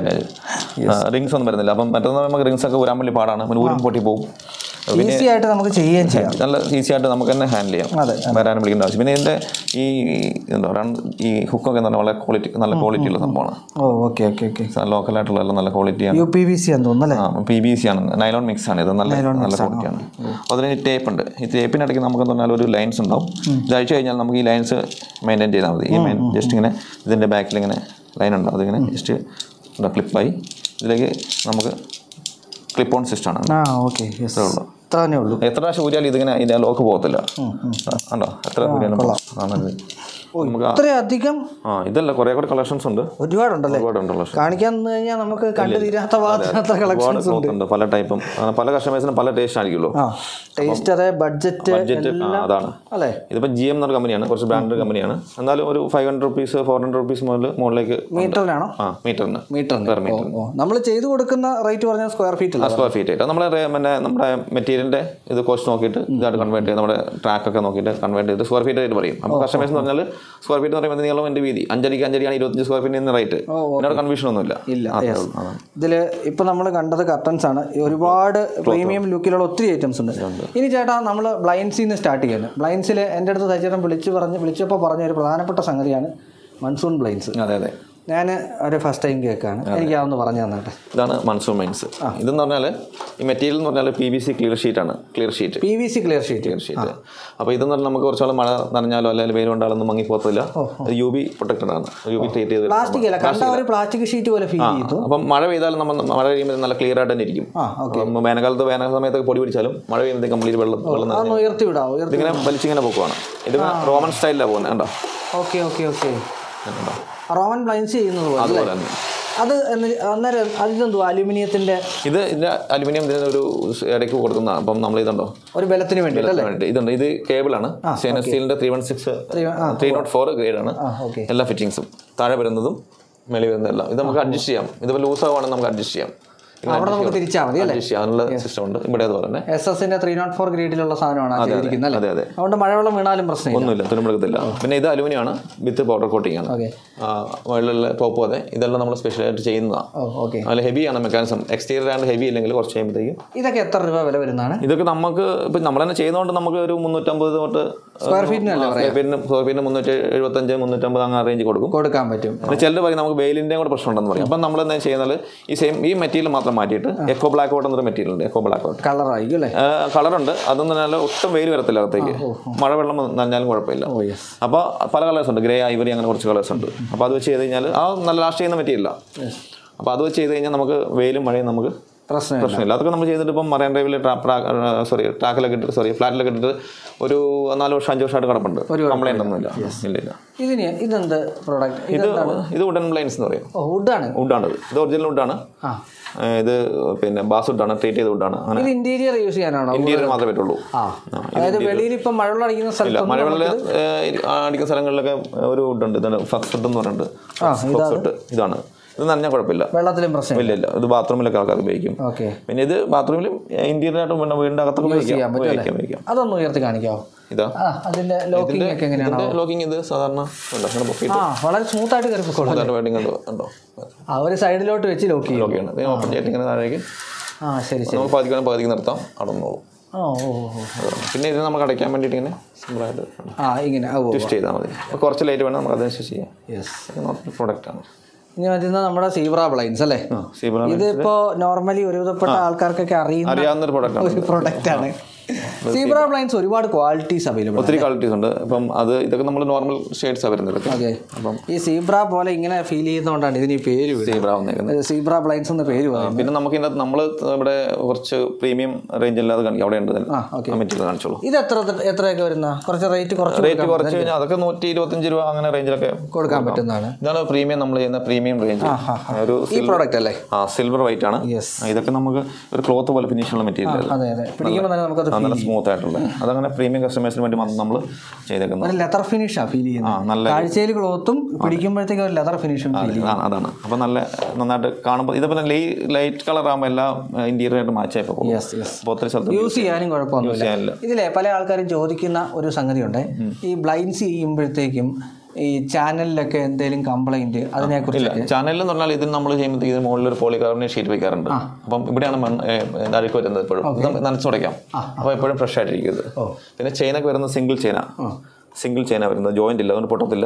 S2: റിങ്സ് ഒന്നും വരുന്നില്ല അപ്പം മറ്റൊന്ന് നമുക്ക് റിങ്സ് ഒക്കെ ഊരാൻ വേണ്ടി പാടാണ് പിന്നെ ഊരും പൊട്ടി പോകും
S1: ഈസി ആയിട്ട് നമുക്ക് ചെയ്യുകയും ചെയ്യാം
S2: നല്ല ഈസി ആയിട്ട് നമുക്ക് തന്നെ ഹാൻഡിൽ ചെയ്യാം
S1: അതെ,
S2: വരാനും വിളിക്കേണ്ട ആവശ്യം പിന്നെ ഇതിൻ്റെ ഈ എന്താ പറയുക ഈ ഹുക്കൊക്കെ എന്ന് പറഞ്ഞാൽ വളരെ ക്വാളിറ്റി നല്ല ക്വാളിറ്റി ഉള്ള സംഭവമാണ്
S1: ഓ ഓക്കെ ഓക്കെ ഓക്കെ
S2: ലോക്കലായിട്ടുള്ള എല്ലാം നല്ല ക്വാളിറ്റിയാണ്
S1: യു പി വി സി എന്ന് തോന്നുന്നു അല്ലേ
S2: ആ പി ബി സി ആണ് നൈലോൺ മിക്സ് ആണ് ഇത് നല്ല നല്ല ക്വാളിറ്റിയാണ് അതിന് ടേപ്പ് ഉണ്ട് ഈ ടേപ്പിനിടയ്ക്ക് നമുക്ക് എന്ന് പറഞ്ഞാൽ ഒരു ലൈൻസ് ഉണ്ടാവും ഇത് അഴിച്ചു കഴിഞ്ഞാൽ നമുക്ക് ഈ ലൈൻസ് മെയിൻറ്റെയിൻ ചെയ്താൽ മതി ഈ മെയിൻ ജസ്റ്റ് ഇങ്ങനെ ഇതിൻ്റെ ബാക്കിൽ ഇങ്ങനെ ലൈൻ ഉണ്ട് അതിങ്ങനെ ജസ്റ്റ് ക്ലിപ്പായി ഇതിലേക്ക് നമുക്ക് ക്ലിപ്പ് ഓൺ സിസ്റ്റം ആണ്
S1: ആ ഓക്കെ യെസ് ഇത്ര തന്നെ ഉള്ളൂ
S2: എത്ര പ്രാവശ്യം ഊരിയാലും ഇതിങ്ങനെ ഇതിൻ്റെ ലോക്ക് പോകത്തില്ല ഉണ്ടോ എത്ര ഊരിയാലും ആണത് നമുക്ക് ആ-
S1: ഇത്രയധികം
S2: ആ ഇതല്ല കുറേ കൂടെ കളക്ഷൻസ് ഉണ്ട്
S1: ഒരുപാടുണ്ടല്ലേ
S2: ഒരുപാടുണ്ട് കളക്ഷൻ
S1: കാണിക്കാൻ നിന്ന് കഴിഞ്ഞാൽ നമുക്ക് കണ്ടു തീരാത്ത ഭാഗത്ത് അത്ര കളക്ഷൻ
S2: ഒരുപാട് ക്ലോത്ത് ഉണ്ട് പല ടൈപ്പും അങ്ങനെ പല കസ്റ്റമേഴ്സിനും പല ടേസ്റ്റ് ആയിരിക്കുമല്ലോ
S1: ആ ടേസ്റ്റ് അതെ ബഡ്ജറ്റ്
S2: ബഡ്ജറ്റ് അതാണ്
S1: അല്ലേ
S2: ഇതിപ്പോൾ ജി എം എന്നൊരു കമ്പനിയാണ് കുറച്ച് ബ്രാൻഡ് കമ്പനിയാണ് എന്നാലും ഒരു five hundred rupees four hundred rupees മുതൽ മുകളിലേക്ക്
S1: മീറ്ററിനാണോ
S2: ആ മീറ്ററിന്
S1: മീറ്ററിന്
S2: പെർ മീറ്റർ
S1: ഓ നമ്മൾ ചെയ്തു കൊടുക്കുന്ന റേറ്റ് പറഞ്ഞാൽ സ്ക്വയർ ഫീറ്റ് അല്ല
S2: സ്ക്വയർ ഫീറ്റ് ആയിട്ട് നമ്മളെ റേ- പിന്നെ നമ്മുടെ മെറ്റീരിയലിന്റെ ഇത് കോസ്റ്റ് നോക്കിയിട്ട് ഇതായിട്ട് കൺവേർട്ട് ചെയ്ത് നമ്മുടെ ട്രാക്ക് ഒക്കെ നോക്കിയിട്ട് കൺവേർട്ട് ചെയ്ത് സ്ക്വയർ ഫീറ്റ് ആയിട്ട് പറയും അപ്പോൾ കസ്റ്റമേഴ്സ് എന്ന് പറഞ്ഞാൽ സ്ക്വയർ ഫീറ്റ് എന്ന് പറയുമ്പോൾ നീളം എൻ്റെ വീതി അഞ്ചടിക്ക് അഞ്ചടിയാണ് ഇരുപത്തഞ്ച് സ്ക്വയർ ഫീറ്റിന് റേറ്റ് അതിനോട് കൺഫ്യൂഷൻ ഒന്നുമില്ല
S1: ഇല്ല
S2: അത്രേ
S1: yes.
S2: ഉള്ളൂ. അതാണ്.
S1: ഇതിൽ ഇപ്പം നമ്മൾ കണ്ടത് കർട്ടൻസ് ആണ് ഈ ഒരുപാട് പ്രീമിയം ലുക്കിലുള്ള ഒത്തിരി ഐറ്റംസ് ഉണ്ട് ഇനി ചേട്ടാ നമ്മൾ ബ്ലൈൻസിൽ നിന്ന് സ്റ്റാർട്ട് ചെയ്യുന്നത് ബ്ലൈൻസിൽ എൻ്റെ അടുത്ത് തയ്ച്ചേട്ടൻ വിളിച്ച് പറഞ്ഞ് വിളിച്ചപ്പോൾ പറഞ്ഞ ഒരു പ്രധാനപ്പെട്ട സംഗതിയാണ് മൺസൂൺ ബ്ലൈൻസ്
S2: അതെ അതെ
S1: ഞാൻ ഒരു ഫസ്റ്റ് ടൈം കേൾക്കാണ് എനിക്ക് അതൊന്ന് പറഞ്ഞു തന്നട്ടെ
S2: ഇതാണ് മൺസൂൺ മൈൻസ് ഇതെന്ന് പറഞ്ഞാൽ ഈ മെറ്റീരിയൽ എന്ന് പറഞ്ഞാൽ P V C clear sheet ആണ് clear sheet
S1: P V C clear sheet
S2: clear sheet അപ്പോൾ ഇതെന്ന് പറഞ്ഞാൽ നമുക്ക് കുറച്ചാൾ മഴ നനഞ്ഞാലോ അല്ലെങ്കിൽ വെയിൽ കൊണ്ടാലൊന്നും മങ്ങി പോകത്തില്ല ഇത് യു ബി പ്രൊട്ടക്റ്റഡ് ആണ് യു ബി ട്രീറ്റ് ചെയ്ത്
S1: പ്ലാസ്റ്റിക് അല്ല കണ്ട ഒരു പ്ലാസ്റ്റിക് ഷീറ്റ് പോലെ ഫീൽ ചെയ്തു
S2: അപ്പം മഴ പെയ്താലും നമ്മൾ മഴ കഴിയുമ്പോൾ നല്ല ക്ലിയർ ആയിട്ട് തന്നെ ഇരിക്കും
S1: ആ ഓക്കെ
S2: അപ്പം വേനൽക്കാലത്ത് വേനൽ സമയത്തൊക്കെ പൊടി പിടിച്ചാലും മഴ പെയ്യുന്നത് കംപ്ലീറ്റ് വെള്ളം വെള്ളം നിറഞ്ഞ്
S1: അതൊന്ന് ഉയർത്തി വിടാവോ ഉയർത്തി
S2: ഇതിങ്ങനെ വലിച്ചിങ്ങനെ പോക്കുവാണ് ഇത് റോമൻ സ്റ്റൈലിലാണ് പോകുന്നത് കണ്ടോ
S1: ഓക്കെ ഓക്കെ ഓക്കെ
S2: കണ്ടോ
S1: റോമൻ ബ്ലൈൻസ് ചെയ്യുന്നത് പോലെ
S2: അതുപോലെ തന്നെ
S1: അത് എന്ന്- അന്നേരം അതിനെന്തോ അലുമിനിയത്തിന്റെ
S2: ഇത് ഇതിന്റെ അലുമിനിയം ഇതിന് ഒരു ഇടയ്ക്ക് കൊടുക്കുന്നതാണ് അപ്പം നമ്മൾ ഇതുണ്ടോ
S1: ഒരു ബലത്തിന് വേണ്ടിയിട്ട് അല്ലേ
S2: വേണ്ടിയിട്ട് ഇതുണ്ട് ഇത് കേബിളാണ് സ്റ്റെയിൻലെസ് സ്റ്റീലിന്റെ three one six three nought four grade ആണ്
S1: ആ ഓക്കെ
S2: എല്ലാ ഫിറ്റിങ്സും താഴെ വരുന്നതും മേളിൽ വരുന്നതെല്ലാം ഇത് നമുക്ക് അഡ്ജസ്റ്റ് ചെയ്യാം ഇതിപ്പോൾ ലൂസ് ആവുകയാണെങ്കിൽ നമുക്ക് അഡ്ജസ്റ്റ് ചെയ്യാം
S1: അവിടെ നമുക്ക് തിരിച്ചാൽ മതി അല്ലേ
S2: അഡ്ജസ്റ്റ് ചെയ്യാം അതിനുള്ള സിസ്റ്റം ഉണ്ട് ഇവിടെ അതുപോലെ തന്നെ
S1: എസ് എസിന്റെ ത്രീ നോട്ട് ഫോർ ഗ്രേഡിലുള്ള സാധനമാണ് ആ ചെയ്തിരിക്കുന്നത് അല്ലേ
S2: അതെ അതെ
S1: അതുകൊണ്ട് മഴവെള്ളം വീണാലും പ്രശ്നമില്ല
S2: ഒന്നുമില്ല തുരുമ്പെടുക്കത്തില്ല പിന്നെ ഇത് അലുമിനിയം ആണ് വിത്ത് പൗഡർ കോട്ടിംഗ് ആണ്
S1: ഓക്കെ
S2: ആ, മുകളിലുള്ള ടോപ്പ് അതെ ഇതെല്ലാം നമ്മൾ സ്പെഷ്യലായിട്ട് ചെയ്യുന്നതാണ്
S1: ഓ ഓക്കെ
S2: അതിൽ ഹെവിയാണ് മെക്കാനിസം എക്സ്റ്റീരിയർ ആൻഡ് ഹെവി അല്ലെങ്കിൽ കുറച്ച് കഴിയുമ്പോഴത്തേക്കും
S1: ഇതൊക്കെ എത്ര രൂപ വില വരുന്നതാണ്
S2: ഇതൊക്കെ നമുക്ക് ഇപ്പം നമ്മൾ തന്നെ ചെയ്യുന്നതുകൊണ്ട് നമുക്ക് ഒരു മുന്നൂറ്റമ്പത് തൊട്ട്
S1: സ്ക്വയർ ഫീറ്റിനല്ലേ
S2: സ്ക്വയർ ഫീറ്റിന് സ്ക്വയർ ഫീറ്റിന് മുന്നൂറ്റി എഴുപത്തഞ്ച് മുന്നൂറ്റമ്പത് അങ്ങനെ റേഞ്ച് കൊടുക്കും
S1: കൊടുക്കാൻ പറ്റും
S2: പിന്നെ ചിലർ പറയും നമുക്ക് വെയിലിൻ്റെയും കൂടെ പ്രശ്നം ഉണ്ടെന്ന് പറയും അപ്പം നമ്മൾ എന്താ ചെയ്യുന്നത് ഈ സെയിം ഈ മെറ്റീരിയൽ മാത്രം മാറ്റിയിട്ട് എക്കോ ബ്ലാക്ക് ഔട്ട് എന്നൊരു മെറ്റീരിയൽ ഉണ്ട് എക്കോ ബ്ലാക്ക് ഔട്ട്
S1: കളറായിരിക്കും അല്ലേ
S2: കളറുണ്ട് അതൊന്നും നല്ല ഒട്ടും വെയിൽ വരത്തില്ല അകത്തേക്ക് മഴവെള്ളം നനഞ്ഞാലും കുഴപ്പമില്ല
S1: ഓ യെസ്
S2: അപ്പോൾ പല കളേഴ്സ് ഉണ്ട് ഗ്രേ ഐവറി അങ്ങനെ കുറച്ച് കളേഴ്സ് ഉണ്ട് അപ്പോൾ അത് വെച്ച് ചെയ്ത് കഴിഞ്ഞാൽ ആ നല്ല ലാസ്റ്റ് ചെയ്യുന്ന മെറ്റീരിയല്ല അപ്പോൾ അത് വെച്ച് ചെയ്ത് കഴിഞ്ഞാൽ നമുക്ക് വെയിലും മഴയും നമുക്ക്
S1: പ്രശ്നമില്ല
S2: പ്രശ്നമില്ല അതൊക്കെ നമ്മൾ ചെയ്തിട്ട് ഇപ്പം മറൈൻ ഡ്രൈവിൽ സോറി ട്രാക്കിലൊക്കെ ഇട്ടിട്ട് സോറി ഫ്ലാറ്റിലൊക്കെ ഇട്ടിട്ട് ഒരു നാല് വർഷം അഞ്ച് വർഷമായിട്ട് കിടപ്പുണ്ട് കംപ്ലൈൻ്റ് ഒന്നുമില്ല ഇല്ല ഇല്ല
S1: ഇതിന് ഇതെന്ത് പ്രോഡക്റ്റ് ഇത്
S2: ഇത് ഇത് വുഡൻ ബ്ലൈൻസ് എന്ന് പറയും
S1: ഓ വുഡാണ്
S2: വുഡാണ് ഇത് ഒറിജിനൽ വുഡാണ്
S1: ആ
S2: ഇത് പിന്നെ ബാസ് വുഡാണ് ട്രീറ്റ് ചെയ്ത വുഡാണ് അങ്ങനെ
S1: ഇത് ഇന്റീരിയർ യൂസ് ചെയ്യാനാണോ
S2: ഇന്ത്യയിൽ മാത്രമേ പറ്റുള്ളൂ
S1: ആ അതായത് വെളിയിൽ ഇപ്പം മഴവെള്ളം അടിക്കുന്ന സ്ഥലത്ത്
S2: മഴവെള്ള അടിക്കുന്ന സ്ഥലങ്ങളിലൊക്കെ ഒരു വുഡുണ്ട് ഇതാണ് ഫക്സ് വുഡ് എന്ന് പറഞ്ഞിട്ട് ഫക്സ് വുഡ് ഇതാണ് ഇത് നനഞ്ഞാൽ കുഴപ്പമില്ല
S1: വെള്ളത്തിലും പ്രശ്നം
S2: ഇല്ല ഇല്ല ഇത് ബാത്റൂമിലൊക്കെ ആൾക്കാർ ഉപയോഗിക്കും
S1: ഓക്കെ
S2: പിന്നെ ഇത് ബാത്റൂമിലും ഇന്റീരിയറായിട്ടും പിന്നെ വീടിൻ്റെ അകത്തൊക്കെ ഉപയോഗിക്കാം ഉപയോഗിക്കാം ഉപയോഗിക്കാം
S1: അതൊന്ന് ഉയർത്തി കാണിക്കാവോ
S2: ഇതാ
S1: ആ അതിന്റെ ലോക്കിംഗ് ഒക്കെ എങ്ങനെയാണ്
S2: ഇതിന്റെ ലോക്കിംഗ് ഇത് സാധാരണ ഉണ്ട് അങ്ങനെ പൊക്കിയിട്ട്
S1: ആ വളരെ സ്മൂത്ത് ആയിട്ട് കയറി പൊക്കോളൂ
S2: അതാണ്ട് വെഡിങ് കണ്ടോ കണ്ടോ
S1: ആ ഒരു സൈഡിലോട്ട് വെച്ച് ലോക്ക് ചെയ്യും
S2: ലോക്കിയാണ് ഇത് ഓപ്പൺ ചെയ്തിട്ട് ഇങ്ങനെ താഴേക്ക്
S1: ആ ശരി ശരി
S2: നമുക്ക് പതിക്കണം പതിക്ക് നിർത്താം അടന്നോളൂ
S1: ഓ ഓ ഓ
S2: അതാണ്. പിന്നെ ഇത് നമുക്ക് അടയ്ക്കാൻ വേണ്ടിയിട്ട് ഇങ്ങനെ സിമ്പിളായിട്ട്
S1: ആ ഇങ്ങനെ ഓ
S2: ട്വിസ്റ്റ് ചെയ്താൽ മതി അപ്പോൾ കുറച്ച് ലൈറ്റ് വേണം നമുക്ക് അതനുസരിച്ച് ചെയ്യാം
S1: യെസ്
S2: പ്രോഡക്റ്റ് ആണ്
S1: ഇനി മറ്റുന്ന നമ്മുടെ സീബ്ര ബ്ലൈൻസ് അല്ലേ
S2: ആ സീബ്ര
S1: ഇതിപ്പോ നോർമലി ഒരുവിധപ്പെട്ട ആൾക്കാർക്കൊക്കെ അറിയുന്ന
S2: അറിയാവുന്ന ഒരു പ്രോഡക്റ്റ് ആണ്
S1: ഒരു പ്രൊഡക്റ്റ് ആണ് സീബ്ര ബ്ലൈൻസ് ഒരുപാട് ക്വാളിറ്റീസ് അവൈലബിൾ
S2: ഒത്തിരി ക്വാളിറ്റീസ് ഉണ്ട് അപ്പം അത് ഇതൊക്കെ നമ്മൾ നോർമൽ ഷെയ്ഡ്സാണ് വരുന്നത് ഇതൊക്കെ
S1: ഓക്കെ
S2: അപ്പം
S1: ഈ സീബ്ര പോലെ ഇങ്ങനെ ഫീൽ ചെയ്യുന്നതുകൊണ്ടാണ് ഇതിന് ഈ പേര്
S2: സീബ്ര വന്നേക്കുന്നത്
S1: സീബ്ര ബ്ലൈൻസ് എന്ന പേര് പറയുന്നത്
S2: പിന്നെ നമുക്ക് ഇതിനകത്ത് നമ്മൾ ഇവിടെ കുറച്ച് പ്രീമിയം റേഞ്ച് അല്ലാതെ കാണിക്കും അവിടെ ഉണ്ട്
S1: ആ ഓക്കെ
S2: മെറ്റീരിയൽ കാണിച്ചോളൂ
S1: ഇത് എത്ര എത്രയൊക്കെ വരുന്ന കുറച്ച് റേറ്റ് കുറച്ച്
S2: റേറ്റ് കുറച്ച് കഴിഞ്ഞാൽ അതൊക്കെ നൂറ്റി ഇരുപത്തഞ്ച് രൂപ അങ്ങനെ റേഞ്ചിലൊക്കെ
S1: കൊടുക്കാൻ പറ്റുന്നതാണ്
S2: ഇതാണ് പ്രീമിയം നമ്മൾ ചെയ്യുന്ന പ്രീമിയം റേഞ്ച് ഒരു
S1: ഈ പ്രോഡക്റ്റ് അല്ലേ
S2: ആ സിൽവർ വൈറ്റ് ആണ്
S1: യെസ്
S2: ഇതൊക്കെ നമുക്ക് ഒരു ക്ലോത്ത് പോലെ ഫിനിഷുള്ള മെറ്റീരിയൽ
S1: അതെ അതെ പിടിക്കുമ്പോൾ തന്നെ നമുക്കത്
S2: നല്ല സ്മൂത്ത് ആയിട്ടുള്ള അതങ്ങനെ പ്രീമിയം കസ്റ്റമേഴ്സിന് വേണ്ടി മാത്രം നമ്മൾ ചെയ്തേക്കുന്നത്
S1: ഒരു ലെതർ ഫിനിഷാണ് ഫീൽ
S2: ആ
S1: ചെയ്യുന്നത്
S2: നല്ല
S1: കാഴ്ചയിൽ ക്ലോത്തും പിടിക്കുമ്പോഴത്തേക്കും ഒരു ലെതർ ഫിനിഷും ഫീൽ ചെയ്യും
S2: അതാണ് അതാണ് അപ്പോൾ നല്ല നന്നായിട്ട് കാണുമ്പോൾ ഇതേപോലെ ലൈറ്റ് കളർ ആകുമ്പോൾ എല്ലാ ഇന്റീരിയർ ആയിട്ട് മാച്ച് ആയി പോകും
S1: യെസ് യെസ്
S2: അപ്പോൾ ഒത്തിരി സ്ഥലത്ത്
S1: യൂസ് ചെയ്യാനും കുഴപ്പമൊന്നുമില്ല
S2: ചെയ്യാനില്ല
S1: ഇതിലെ പല ആൾക്കാരും ചോദിക്കുന്ന ഒരു സംഗതിയുണ്ട് ഈ ബ്ലൈൻഡ്സ് ചെയ്യുമ്പോഴത്തേക്കും ഈ ചാനലിലൊക്കെ എന്തെങ്കിലും കംപ്ലൈന്റ് അതിനെക്കുറിച്ച്
S2: ഇല്ല ചാനലിൽ എന്ന് പറഞ്ഞാൽ ഇതിന് നമ്മൾ ചെയ്യുമ്പോൾ ഇതിന് മുകളിൽ ഒരു പോളികാർബണേറ്റ് ഷീറ്റ് വെക്കാറുണ്ട് അപ്പം ഇവിടെയാണ് മണ്ണ് ഏ, ഏ, അഴുക്ക് വരുന്നത് എപ്പോഴും ഇത് നനച്ചുടയ്ക്കാം അപ്പോൾ എപ്പോഴും ഫ്രഷ് ആയിട്ടിരിക്കും ഇത്
S1: ഓ.
S2: പിന്നെ ചെയിനൊക്കെ വരുന്നത് സിംഗിൾ ചെയിന സിംഗിൾ ചെയിനാണ് വരുന്നത് ജോയിന്റ് ഇല്ല അതുകൊണ്ട് പൊട്ടത്തില്ല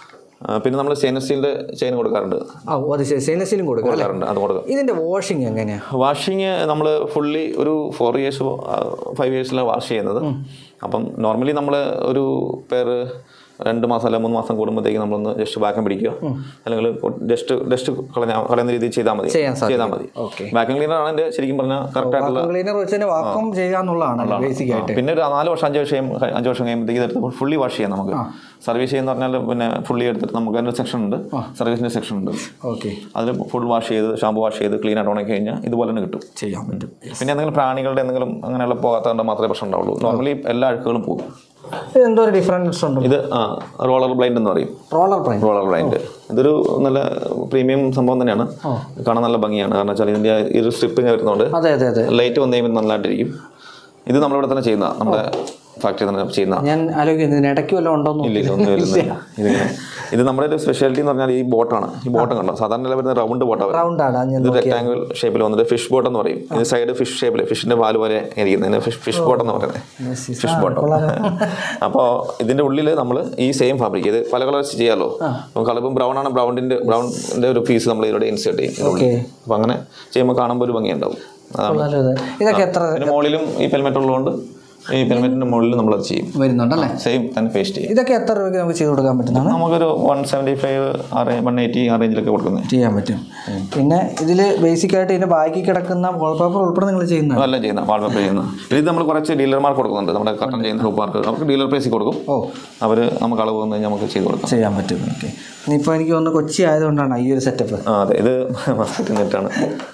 S2: ആ, പിന്നെ നമ്മൾ സ്റ്റെയിൻലെസ് സ്റ്റീലിൻ്റെ ചെയിൻ കൊടുക്കാറുണ്ട്
S1: ആ ഓ, അത് ശരി സ്റ്റെയിൻലെസ്സിലും കൊടുക്കും അല്ലേ
S2: കൊടുക്കാറുണ്ട് അത് കൊടുക്കാം
S1: ഇതിന്റെ വാഷിംഗ് എങ്ങനെയാ
S2: വാഷിങ് നമ്മൾ ഫുള്ളി ഒരു ഫോർ ഇയേഴ്സ് ഫൈവ് ഇയേഴ്സിലാണ് വാഷ് ചെയ്യുന്നത് അപ്പം നോർമലി നമ്മൾ ഒരു പേര് രണ്ട് മാസം അല്ലെങ്കിൽ മൂന്ന് മാസം കൂടുമ്പോഴത്തേക്ക് നമ്മളൊന്ന് ജസ്റ്റ് വാക്കം പിടിക്കുക അല്ലെങ്കിൽ ജസ്റ്റ് ജസ്റ്റ് കളഞ്ഞ കളയുന്ന രീതിയിൽ ചെയ്താൽ മതി
S1: ചെയ്യാൻ സാധിക്കും.
S2: ചെയ്താൽ മതി
S1: ഓക്കെ
S2: വാക്കം ക്ലീനർ ആണ് എൻ്റെ ശരിക്കും പറഞ്ഞാൽ കറക്റ്റ് ആയിട്ടുള്ള
S1: ക്ലീനർ വെച്ച് തന്നെ വാക്വം ചെയ്യുക എന്നുള്ളതാണ് ബേസിക് ആയിട്ട്
S2: പിന്നെ ഒരു നാല് വർഷം അഞ്ച് വർഷം കഴിയും- അഞ്ച് വർഷം കഴിയുമ്പോഴത്തേക്ക് ഇതെടുത്ത് ഫുള്ളി വാഷ് ചെയ്യാം നമുക്ക് സർവീസ് ചെയ്യുന്ന പറഞ്ഞാൽ പിന്നെ ഫുള്ളി എടുത്തിട്ട് നമുക്ക് അതിൻ്റെ സെക്ഷൻ ഉണ്ട് സർവീസിൻ്റെ സെക്ഷൻ ഉണ്ട്
S1: ഓക്കെ
S2: അതിൽ ഫുൾ വാഷ് ചെയ്ത് ഷാമ്പു വാഷ് ചെയ്ത് ക്ലീൻ ആയിട്ട് ഉണക്കി കഴിഞ്ഞാൽ ഇതുപോലെ തന്നെ കിട്ടും
S1: ചെയ്യാൻ പറ്റും
S2: പിന്നെ എന്തെങ്കിലും പ്രാണികളുടെ എന്തെങ്കിലും അങ്ങനെയുള്ള പോകാത്തതുകൊണ്ട് മാത്രമേ പ്രശ്നം ഉണ്ടാവുള്ളൂ നോർമലി എല്ലാ അഴുക്കുകളും പോകും
S1: ഇത് എന്തോ ഒരു ഡിഫറൻസ് ഉണ്ട്
S2: ഇത് ആ റോളർ ബ്ലൈൻഡ് എന്ന് പറയും
S1: റോളർ പ്രൈം
S2: റോളർ ബ്ലൈൻഡ് ഇതൊരു നല്ല പ്രീമിയം സംഭവം തന്നെയാണ് കാണാൻ നല്ല ഭംഗിയാണ് കാരണം വെച്ചാൽ ഇതിൻ്റെ ഈ ഒരു സ്ട്രിപ്പിങ് വരുന്നതുകൊണ്ട്
S1: അതെ അതെ അതെ
S2: ലൈറ്റ് വന്നു കഴിയുമ്പോൾ നല്ലതായിട്ടിരിക്കും ഇത് നമ്മളിവിടെ തന്നെ ചെയ്യുന്ന നമ്മുടെ ഫാക്ടറി തന്നെ ചെയ്യുന്ന
S1: ഞാൻ ആലോചിക്കുന്നു ഇതിന് ഇടയ്ക്ക് വല്ലതും ഉണ്ടോന്ന്
S2: ഇല്ല ഇതൊന്നും വരുന്നില്ല ഇതിങ്ങനെ ഇത് നമ്മുടെ ഒരു സ്പെഷ്യാലിറ്റി എന്ന് പറഞ്ഞാൽ ഈ ബോട്ടാണ് ഈ ബോട്ടം കണ്ടോ സാധാരണ എല്ലാം വരുന്ന റൗണ്ട് ബോട്ടാണ്
S1: റൗണ്ട് ആണ് ഞാൻ
S2: ഇത് റെക്ടാങ്കിൾ ഷേപ്പിൽ വന്നിട്ട് ഫിഷ് ബോട്ട് എന്ന് പറയും ഇത് സൈഡ് ഫിഷ് ഷേപ്പിൽ ഫിഷിന്റെ പാല് പോലെ ഇരിക്കുന്നത് ഫിഷ് ഫിഷ് ബോട്ട് എന്ന് പറയുന്നത് ഫിഷ് ബോട്ടം അപ്പോൾ ഇതിന്റെ ഉള്ളിൽ നമ്മൾ ഈ സെയിം ഫാബ്രിക് ഇത് പല കളേഴ്സ് ചെയ്യാമല്ലോ അപ്പോൾ കളറും ബ്രൗൺ ആണ് ബ്രൗണിന്റെ ബ്രൗണിന്റെ ഒരു പീസ് നമ്മൾ ഇതിലൂടെ ഇൻസേർട്ട് ചെയ്യും ഇതിന്റെ ഉള്ളിൽ.
S1: ഓക്കെ
S2: അപ്പോൾ അങ്ങനെ ചെയ്യുമ്പോൾ കാണുമ്പോൾ ഒരു ഭംഗിയുണ്ടാവും അതാണ്
S1: ഇതൊക്കെ എത്ര
S2: പിന്നെ മുകളിലും ഈ പെൽമെറ്റ് ഉള്ളതുകൊണ്ട് ഈ പെൽമെറ്റിന്റെ മുകളിൽ നമ്മൾ അത് ചെയ്യും
S1: വരുന്നുണ്ടല്ലേ
S2: സെയിം തന്നെ പേസ്റ്റ് ചെയ്യും
S1: ഇതൊക്കെ എത്ര രൂപയ്ക്ക് നമുക്ക് ചെയ്ത് കൊടുക്കാൻ പറ്റുന്നതാണ്
S2: നമുക്കൊരു one seventy five one eighty ആ റേഞ്ചിലൊക്കെ കൊടുക്കുന്നത്
S1: ചെയ്യാൻ പറ്റും പിന്നെ ഇതിൽ ബേസിക് ആയിട്ട് ഇതിന്റെ ബാക്കി കിടക്കുന്ന വാൾപേപ്പർ ഉൾപ്പെടെ നിങ്ങൾ ചെയ്യുന്നത്
S2: അതെല്ലാം ചെയ്യുന്ന വാൾപേപ്പർ ചെയ്യുന്ന ഇത് നമ്മൾ കുറച്ച് ഡീലർമാർക്ക് കൊടുക്കുന്നുണ്ട് നമ്മുടെ കട്ടൺ ചെയ്യുന്ന ഗ്രൂപ്പുകാർക്ക് അവർക്ക് ഡീലർ പ്രൈസിൽ കൊടുക്കും
S1: ഓ
S2: അവർ നമുക്ക് അളവ് വന്നു കഴിഞ്ഞാൽ നമുക്ക് ചെയ്ത് കൊടുക്കാം
S1: ചെയ്യാൻ പറ്റും ഓക്കെ ഇനിയിപ്പോൾ എനിക്ക് തോന്നുന്നു കൊച്ചി ആയതുകൊണ്ടാണ് ഈ ഒരു സെറ്റപ്പ്
S2: ആ അതെ ഇത് മസ്കറ്റ് നെറ്റാണ്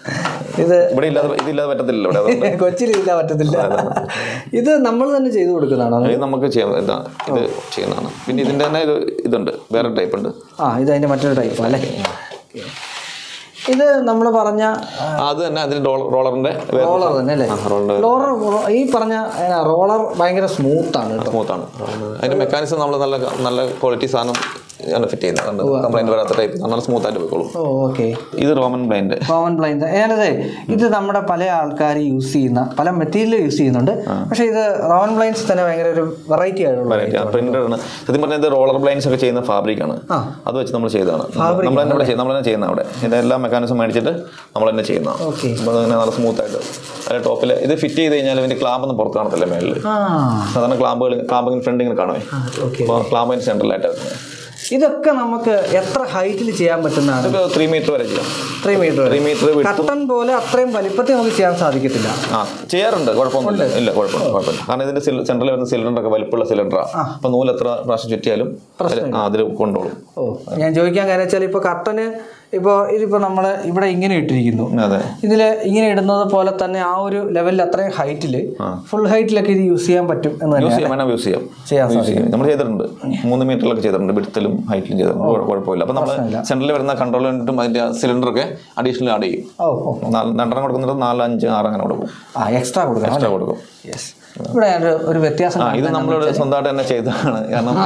S1: ഇത്
S2: ഇവിടെ ഇല്ലാതെ ഇതില്ലാതെ പറ്റത്തില്ല ഇവിടെ അതുകൊണ്ട്
S1: കൊച്ചിയിൽ ഇല്ല പറ്റത്തില്ല ഇത് നമ്മൾ തന്നെ ചെയ്തു കൊടുക്കുന്നതാണോ
S2: ഇത് നമുക്ക് ചെയ്യാം ഇതാ ഇത് ചെയ്യുന്നതാണ് പിന്നെ ഇതിൻ്റെ തന്നെ ഇത് ഇതുണ്ട് വേറെ ടൈപ്പ് ഉണ്ട്
S1: ആ ഇത് അതിന്റെ മറ്റൊരു ടൈപ്പ് അല്ലേ ഇത് നമ്മൾ പറഞ്ഞ
S2: ആ, അത് തന്നെ അതിന് റോളറിന്റെ വേറെ
S1: റോളർ തന്നെ അല്ലേ
S2: റോളറിന്റെ
S1: റോളർ ഈ പറഞ്ഞ റോളർ ഭയങ്കര സ്മൂത്ത് ആണ് കേട്ടോ
S2: സ്മൂത്താണ് അതിന്റെ മെക്കാനിസം നമ്മൾ നല്ല നല്ല ക്വാളിറ്റി സാധനം ആണ് ഫിറ്റ് ചെയ്യുന്നത് കംപ്ലൈന്റ് വരാത്ത ടൈപ്പ് നല്ല സ്മൂത്ത് ആയിട്ട് പോയിക്കോളും
S1: ഓ ഓക്കെ
S2: ഇത് റോമൻ ബ്ലൈൻഡ്
S1: കോമൺ ബ്ലൈൻഡ് ഞാനതേ ഇത് നമ്മുടെ പല ആൾക്കാർ യൂസ് ചെയ്യുന്ന പല മെറ്റീരിയൽ യൂസ് ചെയ്യുന്നുണ്ട് പക്ഷേ ഇത് റോമൻ ബ്ലൈൻഡ്സ് തന്നെ ഭയങ്കര ഒരു വെറൈറ്റി ആയിട്ടുള്ള
S2: പ്രിന്റഡ് ആണ് സത്യം പറഞ്ഞാൽ ഇത് റോളർ ബ്ലൈൻസ് ഒക്കെ ചെയ്യുന്ന ഫാബ്രിക് ആണ്
S1: ആ.
S2: അത് വെച്ച് നമ്മൾ ചെയ്തതാണ് നമ്മൾ തന്നെ ഇവിടെ ചെയ്ത് നമ്മൾ തന്നെ ചെയ്യുന്ന അവിടെ ഇതിന്റെ എല്ലാ മെക്കാനിസം മേടിച്ചിട്ട് നമ്മൾ തന്നെ ചെയ്യുന്നതാണ്
S1: ഓക്കെ
S2: അപ്പോൾ അതിങ്ങനെ നല്ല സ്മൂത്ത് ആയിട്ട് അതിന്റെ ടോപ്പിൽ ഇത് ഫിറ്റ് ചെയ്ത് കഴിഞ്ഞാൽ ഇതിന്റെ ക്ലാമ്പ് ഒന്നും പുറത്ത് കാണത്തില്ല മേളിൽ
S1: ആ
S2: സാധാരണ ക്ലാമ്പുകൾ ക്ലാമ്പിങ് ഫ്രണ്ട് ഇങ്ങനെ കാണുമേ
S1: ഓക്കെ
S2: അപ്പോൾ ക്ലാമ്പിന് സെൻട്രലായിട്ട് വരുന്നത്
S1: ഇതൊക്കെ നമുക്ക് എത്ര ഹൈറ്റിൽ ചെയ്യാൻ പറ്റുന്നതാണ്
S2: ഇതൊക്കെ ത്രീ മീറ്റർ വരെ ചെയ്യാം
S1: three metre
S2: three metre
S1: cotton പോലെ അത്രയും വലിപ്പത്തിൽ നമുക്ക് ചെയ്യാൻ സാധിക്കത്തില്ല
S2: ആ ചെയ്യാറുണ്ട് കുഴപ്പമൊന്നുമില്ല ഇല്ല കുഴപ്പമില്ല കുഴപ്പമില്ല കാരണം ഇതിന്റെ സെൻട്രൽ വരുന്ന സിലിണ്ടർ ഒക്കെ വലിപ്പമുള്ള സിലിണ്ടറാണ് അപ്പൊ നൂല് എത്ര പ്രാവശ്യം ചുറ്റിയാലും അതില് ആ അതിൽ കൊണ്ടോളും
S1: ഓ ഞാൻ ചോദിക്കാൻ കാര്യം വെച്ചാൽ ഇപ്പോൾ കട്ടന് ഇപ്പോൾ ഇതിപ്പോൾ നമ്മൾ ഇവിടെ ഇങ്ങനെ ഇട്ടിരിക്കുന്നു
S2: അതെ
S1: ഇതിൽ ഇങ്ങനെ ഇടുന്നത് പോലെ തന്നെ ആ ഒരു ലെവലിൽ അത്രയും ഹൈറ്റിൽ ഫുൾ ഹൈറ്റിലൊക്കെ ഇത് യൂസ് ചെയ്യാൻ പറ്റും എന്ന് തന്നെ
S2: യൂസ് ചെയ്യാം വേണം യൂസ് ചെയ്യാം
S1: ചെയ്യാൻ
S2: യൂസ് ചെയ്യാം നമ്മൾ ചെയ്തിട്ടുണ്ട് മൂന്ന് മീറ്ററിലൊക്കെ ചെയ്തിട്ടുണ്ട് വിടത്തിലും ഹൈറ്റിലും ചെയ്തിട്ടുണ്ട് കുഴ- കുഴപ്പമില്ല അപ്പൊ നമ്മൾ സെൻട്രലിൽ വരുന്ന കൺട്രോൾ വേണ്ടിയിട്ടും അതിന്റെ സിലിണ്ടർ ഒക്കെ അഡീഷണൽ ആഡ് ചെയ്യും
S1: ഓ ഓ
S2: നാല് രണ്ടെണ്ണം കൊടുക്കുന്നിട്ട് നാല് അഞ്ച് ആറ് അങ്ങനെ കൊടുക്കും
S1: ആ എക്സ്ട്രാ കൊടുക്കണം
S2: എക്സ്ട്രാ കൊടുക്കും
S1: യെസ് ഇവിടെ ഒരു ഒരു വ്യത്യാസം
S2: ആ ഇത് നമ്മളോട് സ്വന്തമായിട്ട് തന്നെ ചെയ്തതാണ്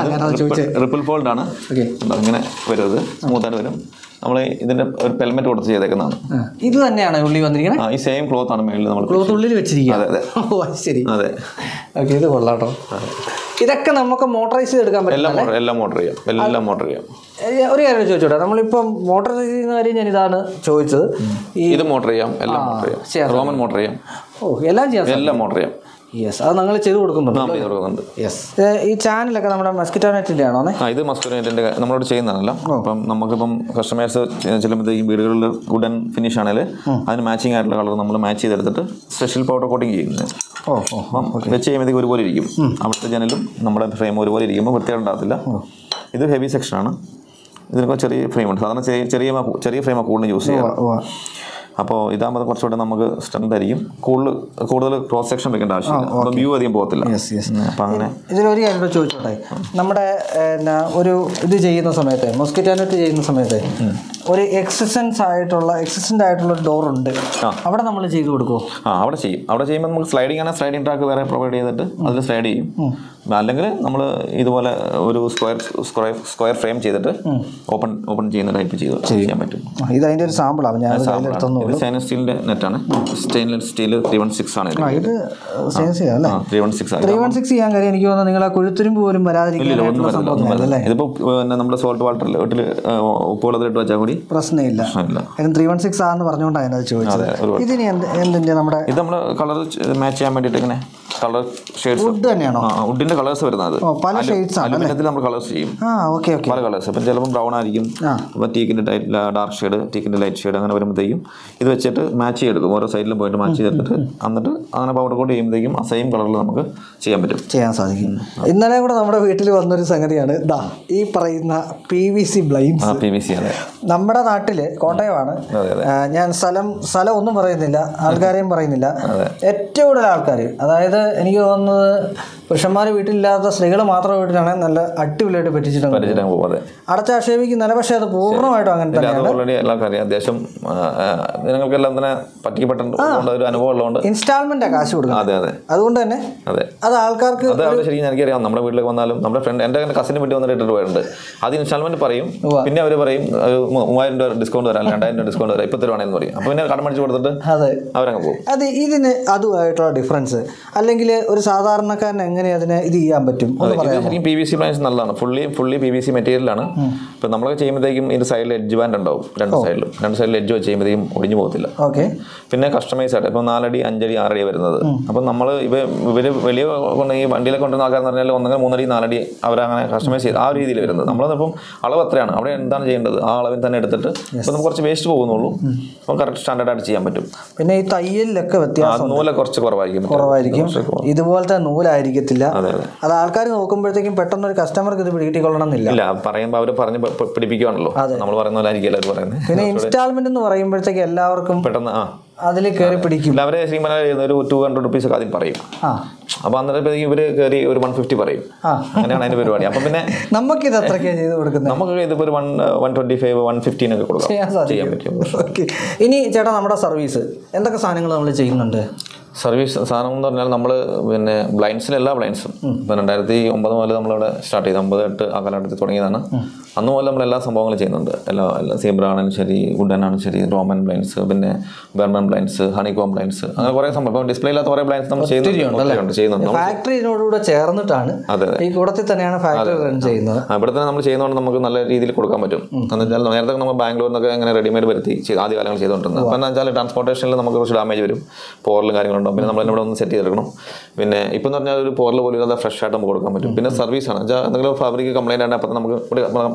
S2: കാരണം റിപ്പിൾ ഫോൾഡ് ആണ്
S1: ഓക്കെ
S2: ഉണ്ടോ? ഇങ്ങനെ വരും ഇത് സ്മൂത്തായിട്ട് വരും നമ്മൾ ഇതിന്റെ ഒരു പെൽമെറ്റ് കൊടുത്ത് ചെയ്തേക്കുന്നതാണ്
S1: ഇത് തന്നെയാണ് ഉള്ളി വന്നിരിക്കുന്നത്
S2: ആ ഈ സെയിം ക്ലോത്ത് ആണ് മേളിൽ നമ്മൾ
S1: ക്ലോത്ത് ഉള്ളിൽ വെച്ചിരിക്കുക
S2: അതെ അതെ
S1: ഓ അത് ശരി
S2: അതെ
S1: ഓക്കെ ഇത് കൊള്ളാട്ടോ ഇതൊക്കെ നമുക്ക് മോട്ടറൈസ് ചെയ്തെടുക്കാൻ പറ്റും
S2: എല്ലാം മോട്ടർ എല്ലാം മോട്ടർ ചെയ്യാം എല്ലാം മോട്ടർ ചെയ്യാം
S1: ഏ, ഒരു കാര്യം ചോദിച്ചോട്ടെ നമ്മളിപ്പം മോട്ടറൈസ് ചെയ്യുന്ന കാര്യം ഞാൻ ഇതാണ് ചോദിച്ചത് ഈ
S2: ഇത് മോട്ടർ ചെയ്യാം എല്ലാം മോട്ടർ
S1: ചെയ്യാം.
S2: ചെയ്യാം റോമൻ മോട്ടർ ചെയ്യാം
S1: ഓ എല്ലാം ചെയ്യാം
S2: എല്ലാം മോട്ടർ ചെയ്യാം
S1: യെസ് അത് നിങ്ങൾ ചെയ്ത് കൊടുക്കുന്നുണ്ട്
S2: നാം ചെയ്ത് കൊടുക്കുന്നുണ്ട്
S1: യെസ് ഈ ചാനലൊക്കെ നമ്മുടെ മസ്കിറ്റോ നെറ്റിൻ്റെ ആണോ
S2: ആ ഇത് മസ്കുലിനേറ്റിന്റെ നമ്മളോട് ചെയ്യുന്നതാണല്ലോ അപ്പം നമുക്കിപ്പം കസ്റ്റമേഴ്സ് ചെല്ലുമ്പോഴത്തേക്കും വീടുകളിൽ വുഡൻ ഫിനിഷ് ആണെങ്കിൽ അതിന് മാച്ചിങ് ആയിട്ടുള്ള കളർ നമ്മൾ മാച്ച് ചെയ്തെടുത്തിട്ട് സ്പെഷ്യൽ പൗഡർ കോട്ടിങ് ചെയ്യുന്നത്
S1: ഓ ഓ
S2: അപ്പം വെച്ച് കഴിയുമ്പോഴത്തേക്ക് ഒരുപോലെ ഇരിക്കും അവിടുത്തെ ജനലും നമ്മുടെ ഫ്രെയിം ഒരുപോലെ ഇരിക്കുമ്പോൾ വൃത്തിയായിട്ട് ഉണ്ടാകത്തില്ല ഇത് ഹെവി സെക്ഷനാണ് ഇതിനൊക്കെ ചെറിയ ഫ്രെയിമുണ്ട് സാധാരണ ചെറിയ ചെറിയ മ- ചെറിയ ഫ്രെയിമാണ് കൂടുതൽ യൂസ് ചെയ്യുക
S1: ഓ
S2: അപ്പോൾ ഇതാകുമ്പോൾ കുറച്ചുകൂടെ നമുക്ക് സ്ട്രെങ്ത് ആയിരിക്കും കൂടുതൽ കൂടുതൽ ക്രോസ് സെക്ഷൻ വെക്കേണ്ട ആവശ്യമില്ല അപ്പോൾ വ്യൂ അധികം പോകത്തില്ല
S1: യെസ് യെസ്
S2: അപ്പം അങ്ങനെ
S1: ഇതിലൊരു കാര്യം കൂടെ ചോദിച്ചോട്ടെ നമ്മുടെ എന്നാ ഒരു ഇത് ചെയ്യുന്ന സമയത്ത് മൊസ്കിറ്റോ നെറ്റ് ചെയ്യുന്ന സമയത്ത് ഒരു എക്സിസ്റ്റൻസ് ആയിട്ടുള്ള എക്സിസ്റ്റൻ്റ് ആയിട്ടുള്ള ഒരു ഡോർ ഉണ്ട് അവിടെ നമ്മൾ ചെയ്ത് കൊടുക്കുമോ
S2: ആ അവിടെ ചെയ്യും അവിടെ ചെയ്യുമ്പോൾ നമുക്ക് സ്ലൈഡിംഗ് ആണ് സ്ലൈഡിംഗ് ട്രാക്ക് വേറെ പ്രൊവൈഡ് ചെയ്തിട്ട് അതിൽ സ്ലൈഡ് ചെയ്യും അല്ലെങ്കിൽ നമ്മൾ ഇതുപോലെ ഒരു സ്ക്വയർ സ്ക്വയർ സ്ക്വയർ ഫ്രെയിം ചെയ്തിട്ട് ഓപ്പൺ ഓപ്പൺ ചെയ്യുന്ന ടൈപ്പ് ചെയ്ത് ചെയ്യാൻ പറ്റും
S1: ആ, ഇത് അതിൻ്റെ ഒരു സാമ്പിളാണ് ഞാൻ കയ്യിലെടുത്തൊന്നു
S2: ഇത് സ്റ്റെയിൻലെസ് സ്റ്റീലിന്റെ നെറ്റാണ് stainless steel three one six ആണ് ഇത്
S1: ഇത് സെയിം ചെയ്യാം അല്ലേ
S2: ത്രീ വൺ സിക്സ് ആണ്
S1: ത്രീ വൺ സിക്സ് ചെയ്യാൻ കാര്യം എനിക്ക് തോന്നുന്നു നിങ്ങൾ ആ കുഴുത്തുരുമ്പ് പോലും
S2: ഒന്നും
S1: വരാതിരിക്കാനായിട്ടുള്ള
S2: വരില്ല, ഒന്നും
S1: സംഭവം
S2: വരില്ല. ഇതിപ്പോ പിന്നെ നമ്മുടെ സോൾട്ട് വാട്ടറിൽ വീട്ടിൽ ഉപ്പ് വെള്ളത്തിലിട്ട് വെച്ചാൽ കൂടി
S1: പ്രശ്നമില്ല
S2: പ്രശ്നമില്ല
S1: കാര്യം ത്രീ വൺ സിക്സ് ആണെന്ന് പറഞ്ഞുകൊണ്ടാണ് ഞാനത് ചോദിച്ചത്
S2: അതെ ഒരു
S1: ഇതിന് എന്ത് എന്തിൻ്റെ നമ്മുടെ
S2: ഇത് നമ്മൾ കളർ മാച്ച് ചെയ്യാൻ വേണ്ടിയിട്ട് ഇങ്ങനെ കളർ ഷെയ്ഡ്സ്
S1: വുഡ് തന്നെയാണോ
S2: ആ വുഡിന്റെ കളേഴ്സ് വരുന്നത്
S1: ഓ പല ഷെയ്ഡ്സ് ആണ്
S2: അലുമിനിയത്തിൽ നമ്മൾ കളേഴ്സ് ചെയ്യും
S1: ആ ഓക്കെ ഓക്കെ
S2: പല കളേഴ്സ് അപ്പം ചിലപ്പോൾ ബ്രൗൺ ആയിരിക്കും
S1: ആ.
S2: അപ്പോൾ ടീക്കിൻ്റെ ഡാർക്ക് ഷെയ്ഡ് ടീക്കിൻ്റെ ലൈറ്റ് ഷെയ്ഡ് അങ്ങനെ വരുമ്പോഴത്തേക്കും ഇത് വെച്ചിട്ട് മാച്ച് ചെയ്തെടുക്കും ഓരോ സൈഡിലും പോയിട്ട് മാച്ച് ചെയ്തെടുത്തിട്ട് എന്നിട്ട് അങ്ങനെ പൗഡർ കോട്ട് ചെയ്യുമ്പോഴത്തേക്കും ആ സെയിം കളറിൽ നമുക്ക് ചെയ്യാൻ പറ്റും
S1: ചെയ്യാൻ സാധിക്കും ഇന്നലെ കൂടെ നമ്മുടെ വീട്ടിൽ വന്നൊരു സംഗതിയാണ് ദാ ഈ പറയുന്ന പി വി സി
S2: ആ
S1: ബ്ലൈൻസ്
S2: പി വി സി അതെ
S1: നമ്മുടെ നാട്ടില് കോട്ടയമാണ്
S2: അതെ അതെ
S1: ആ, ഞാൻ സ്ഥലം സ്ഥലം ഒന്നും പറയുന്നില്ല ആൾക്കാരെയും പറയുന്നില്ല ഏറ്റവും കൂടുതൽ ആൾക്കാർ അതായത് എനിക്ക് തോന്നുന്നത് പുരുഷന്മാർ വീട്ടിലില്ലാത്ത സ്ത്രീകൾ മാത്രം വീട്ടിലാണ് നല്ല അടിപൊളിയായിട്ട് പറ്റിച്ചിട്ടുണ്ട്
S2: പരിചയം പോകും അതെ
S1: അടച്ചാക്ഷേപിക്കുന്നല്ല പക്ഷേ അത് പൂർണ്ണമായിട്ടും അങ്ങനെ
S2: ഇല്ല,
S1: തന്നെ
S2: അത് ഓൾറെഡി എല്ലാവർക്കും അറിയാം അത്യാവശ്യം ആ, ആ, ജനങ്ങൾക്കെല്ലാം തന്നെ പറ്റിപ്പെട്ടുണ്ട് ഒരു അനുഭവം ഉള്ളതുകൊണ്ട്
S1: ഇൻസ്റ്റാൾമെന്റാ കാശ് കൊടുക്കുന്നത്
S2: അതെ അതെ
S1: അതുകൊണ്ട് തന്നെ
S2: അതെ
S1: അത് ആൾക്കാർക്ക്
S2: അത് അവിടെ ശരിക്കും എനിക്കറിയാം നമ്മുടെ വീട്ടിലേക്ക് വന്നാലും നമ്മുടെ ഫ്രണ്ട് എൻ്റെ കസിന് വീട്ടിൽ വന്നിട്ട് ഇട്ടിട്ട് പോയിട്ടുണ്ട് അത് ഇൻസ്റ്റാൾമെന്റ് പറയും പിന്നെ അവർ പറയും ഒരു മൂ- മൂവായിരം രൂപ ഡിസ്കൗണ്ട് തരാം രണ്ടായിരം രൂപ ഡിസ്കൗണ്ട് തരാം ഇപ്പം തരുവാണെന്ന് പറയും അപ്പോൾ പിന്നെ കടം മേടിച്ച് കൊടുത്തിട്ട്
S1: അതെ
S2: അവരങ്ങ് പോകും
S1: അത് ഇതിന് അതുമായിട്ടുള്ള ഡിഫറൻസ് അല്ലെങ്കിൽ ഒരു സാധാരണക്കാരൻ എങ്ങനെ അതിനെ ഇത് ചെയ്യാൻ പറ്റും ഒന്ന്
S2: ഇത്
S1: പറയാം
S2: ശരിക്കും പി വി സി പ്ലാൻസ് നല്ലതാണ് fully fully P V C മെറ്റീരിയലാണ് ഇപ്പം നമ്മൾ ചെയ്യുമ്പോഴത്തേക്കും ഇതിന്റെ സൈഡിൽ എഡ്ജ് ബാൻഡ് ഉണ്ടാവും രണ്ട് സൈഡിലും രണ്ട് സൈഡിൽ എഡ്ജ് വെച്ച് ചെയ്യുമ്പോഴത്തേക്കും ഒടിഞ്ഞു പോകത്തില്ല
S1: ഓക്കെ
S2: പിന്നെ കസ്റ്റമൈസ് ആയിട്ട് ഇപ്പോൾ നാലടി അഞ്ചടി ആറടി വരുന്നത് അപ്പം നമ്മൾ ഇവ ഇവർ വലിയ കൊണ്ട് ഈ വണ്ടിയിലൊക്കെ കൊണ്ടുവന്ന ആൾക്കാരെന്ന് പറഞ്ഞാൽ ഒന്നെങ്കിൽ മൂന്നടി നാലടി അവരങ്ങനെ കസ്റ്റമൈസ് ചെയ്ത് ആ ഒരു രീതിയിൽ വരുന്നത് നമ്മളിപ്പം അളവ് എത്രയാണ് അവിടെ എന്താണ് ചെയ്യേണ്ടത് ആ അളവിൽ തന്നെ എടുത്തിട്ട് ഇപ്പം നമുക്ക് കുറച്ച് വേസ്റ്റ് പോകുന്നുള്ളൂ അപ്പം കറക്റ്റ് സ്റ്റാൻഡേർഡ് ആയിട്ട് ചെയ്യാൻ പറ്റും
S1: പിന്നെ ഈ തയ്യലിലൊക്കെ
S2: ആ
S1: വ്യത്യാസം
S2: നൂല കുറച്ച് കുറവായിരിക്കും
S1: കുറവായിരിക്കും
S2: കുറച്ച് കുറവ്.
S1: ഇതുപോലത്തെ നൂലായിരിക്കത്തില്ല
S2: അതെ അതെ
S1: അത് ആൾക്കാർ നോക്കുമ്പോഴത്തേക്കും പെട്ടെന്ന് ഒരു കസ്റ്റമർക്ക് ഇത് പിടികിട്ടിക്കൊള്ളണം എന്നില്ല
S2: ഇല്ല പറയുമ്പോൾ അവർ പറഞ്ഞ് പ- പ- പിടിപ്പിക്കുവാണല്ലോ നമ്മൾ പറയുന്ന പോലെ ആയിരിക്കും എല്ലാവരും പറയുന്നത്
S1: പിന്നെ ഇൻസ്റ്റാൾമെന്റ് എന്ന് പറയുമ്പോഴത്തേക്ക് എല്ലാവർക്കും
S2: പെട്ടെന്ന് ആ
S1: അതിൽ കയറി പിടിക്കും
S2: ഇല്ല അവരെ ശരിക്കും പറഞ്ഞാൽ ഒരു ടു ഹൺഡ്രഡ് റുപ്പീസ് ഒക്കെ ആദ്യം പറയും
S1: ആ
S2: അപ്പോൾ അന്നേരം ഇവർ കയറി ഒരു വൺ ഫിഫ്റ്റി പറയും
S1: ആ.
S2: അങ്ങനെയാണ് അതിന്റെ പരിപാടി അപ്പം പിന്നെ
S1: നമുക്കിത് എത്രയ്ക്കാണ് ചെയ്ത് കൊടുക്കുന്നത്
S2: നമുക്ക് ഇതിപ്പോൾ ഒരു one one twenty five one fifteen ഒക്കെ കൊടുക്കാം
S1: ചെയ്യാൻ
S2: ചെയ്യാൻ
S1: സാധിക്കും
S2: പറ്റും
S1: ഓക്കെ ഇനി ചേട്ടാ നമ്മുടെ സർവീസ് എന്തൊക്കെ സാധനങ്ങൾ നമ്മൾ ചെയ്യുന്നുണ്ട്
S2: സർവീസ് സാധനം എന്ന് പറഞ്ഞാൽ നമ്മൾ പിന്നെ ബ്ലൈൻഡ്സിൽ എല്ലാ ബ്ലൈൻഡ്സും ഇപ്പം രണ്ടായിരത്തി ഒമ്പത് മുതൽ നമ്മളിവിടെ സ്റ്റാർട്ട് ചെയ്ത് ഒമ്പത് എട്ട് ആ കാലഘട്ടത്തിൽ തുടങ്ങിയതാണ് അന്ന് മുതൽ നമ്മൾ എല്ലാ സംഭവങ്ങളും ചെയ്യുന്നുണ്ട് എല്ലാ എല്ലാ സീബ്ര ആണെങ്കിലും ശരി വുഡൻ ആണെങ്കിലും ശരി റോമൻ ബ്ലൈൻഡ്സ് പിന്നെ ബെർമൻ ബ്ലൈൻഡ്സ് ഹണികോം ബ്ലൈൻഡ്സ് അങ്ങനെ കുറേ സംഭവം ഇപ്പം ഡിസ്പ്ലേ ഇല്ലാത്ത കുറേ ബ്ലൈൻഡ്സ് നമ്മൾ ചെയ്യുന്നുണ്ട് ഒത്തിരിയുണ്ട്, ചെയ്യുന്നുണ്ട് നമ്മൾ-
S1: ഫാക്ടറി ഇതിനോടുകൂടെ ചേർന്നിട്ടാണ്
S2: അതെ അതെ
S1: ഈ കൂടത്തിൽ തന്നെയാണ് ഫാക്ടറി റൺ ചെയ്യുന്നത്
S2: ആ, ഇവിടെ തന്നെ നമ്മൾ ചെയ്യുന്നതുകൊണ്ട് നമുക്ക് നല്ല രീതിയിൽ കൊടുക്കാൻ പറ്റും എന്ന് വെച്ചാൽ നേരത്തെ നമ്മൾ ബാംഗ്ലൂരിൽ നിന്നൊക്കെ ഇങ്ങനെ റെഡിമെയ്ഡ് വരുത്തി ചെയ്ത് ആദ്യ കാലങ്ങൾ ചെയ്തുകൊണ്ടിരുന്നത് അപ്പോൾ എന്ന് വെച്ചാൽ ട്രാൻസ്പോർട്ടേഷനിൽ നമുക്ക് കുറച്ച് ഡാമേജ് വരും പോറലും കാര്യങ്ങളുണ്ടാവും പിന്നെ നമ്മൾ ഇവിടെ ഒന്ന് സെറ്റ് ചെയ്തെടുക്കണം പിന്നെ ഇപ്പം എന്ന് പറഞ്ഞാൽ ഒരു പോറൽ പോലും ഇല്ലാതെ ഫ്രഷ് ആയിട്ട് നമുക്ക് കൊടുക്കാൻ പറ്റും പിന്നെ സർവീസ് ആണ് വെച്ചാൽ എന്തെങ്കിലും ഫാബ്രിക് കംപ്ലൈൻറ്റ് ആണ് അപ്പം നമുക്ക് ഇവിടെ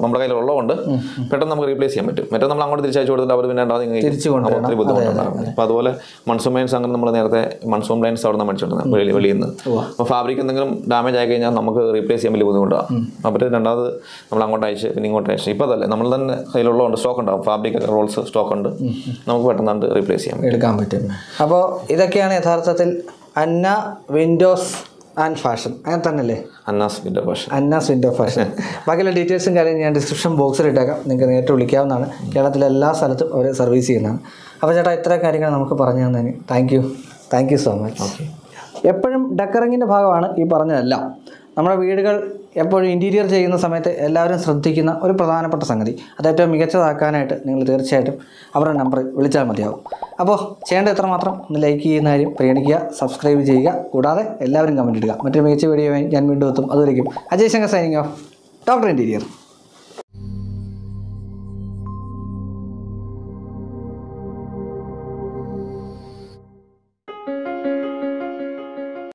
S2: നമ്മുടെ കയ്യിൽ ഉള്ളതുകൊണ്ട് പെട്ടെന്ന് നമുക്ക് റീപ്ലേസ് ചെയ്യാൻ പറ്റും മറ്റേ നമ്മൾ അങ്ങോട്ട് തിരിച്ചയച്ചു കൊടുത്തിട്ട് അവർ പിന്നെ രണ്ടാമത് ഇങ്ങ്
S1: തിരിച്ചു
S2: അപ്പോൾ
S1: കൊണ്ടുവരണം.
S2: ഒത്തിരി ബുദ്ധിമുട്ടുണ്ടാകും അപ്പോൾ അതുപോലെ മൺസൂൺ ബ്ലൈൻസ് അങ്ങനെ നമ്മൾ നേരത്തെ മൺസൂൺ ബ്ലൈൻസ് അവിടെ നിന്ന് മേടിച്ചിട്ടുണ്ട് വെളി വെളിയിൽ നിന്ന് അപ്പോൾ ഫാബ്രിക് എന്തെങ്കിലും ഡാമേജ് ആയി കഴിഞ്ഞാൽ നമുക്ക് റീപ്ലേസ് ചെയ്യാൻ വലിയ ബുദ്ധിമുട്ടാണ് അപ്പോൾ രണ്ടാമത് നമ്മൾ അങ്ങോട്ട് അയച്ച് പിന്നെ ഇങ്ങോട്ട് അയച്ച് ഇപ്പോൾ അതല്ലേ നമ്മൾ തന്നെ കയ്യിലുള്ളതുകൊണ്ട് സ്റ്റോക്ക് ഉണ്ടാവും ഫാബ്രിക് റോൾസ് സ്റ്റോക്ക് ഉണ്ട് നമുക്ക് പെട്ടെന്ന് റീപ്ലേസ് ചെയ്യാം
S1: എടുക്കാൻ പറ്റും അപ്പോൾ ഇതൊക്കെയാണ് യഥാർത്ഥത്തിൽ അന്ന വിൻഡോസ് ആൻഡ് ഫാഷൻ അങ്ങനെ തന്നെയല്ലേ
S2: അന്നാസ് വിൻ്റെ ഭാഷ
S1: അന്നാസ് വിൻഡോ ഫാഷൻ ബാക്കിയുള്ള ഡീറ്റെയിൽസും കാര്യം ഞാൻ ഡിസ്ക്രിപ്ഷൻ ബോക്സിൽ ഇട്ടേക്കാം നിങ്ങൾക്ക് നേരിട്ട് വിളിക്കാവുന്നതാണ് കേരളത്തിലെ എല്ലാ സ്ഥലത്തും അവർ സർവീസ് ചെയ്യുന്നതാണ് അപ്പോൾ ചേട്ടാ ഇത്ര കാര്യങ്ങൾ നമുക്ക് പറഞ്ഞു തന്നതിന് thank you thank you so much എപ്പോഴും ഡെക്കറിങ്ങിൻ്റെ ഭാഗമാണ് ഈ പറഞ്ഞതെല്ലാം നമ്മുടെ വീടുകൾ എപ്പോഴും ഇൻറ്റീരിയർ ചെയ്യുന്ന സമയത്ത് എല്ലാവരും ശ്രദ്ധിക്കുന്ന ഒരു പ്രധാനപ്പെട്ട സംഗതി അത് ഏറ്റവും മികച്ചതാക്കാനായിട്ട് നിങ്ങൾ തീർച്ചയായിട്ടും അവരുടെ നമ്പർ വിളിച്ചാൽ മതിയാവും അപ്പോൾ ചെയ്യേണ്ടത് എത്രമാത്രം ഒന്ന് ലൈക്ക് ചെയ്യുന്ന കാര്യം പരിഗണിക്കുക സബ്സ്ക്രൈബ് ചെയ്യുക കൂടാതെ എല്ലാവരും കമൻറ്റ് ഇടുക മറ്റൊരു മികച്ച വീഡിയോ ഞാൻ വീണ്ടും എത്തും അതുവരെയും Ajay Shankar signing off doctor interior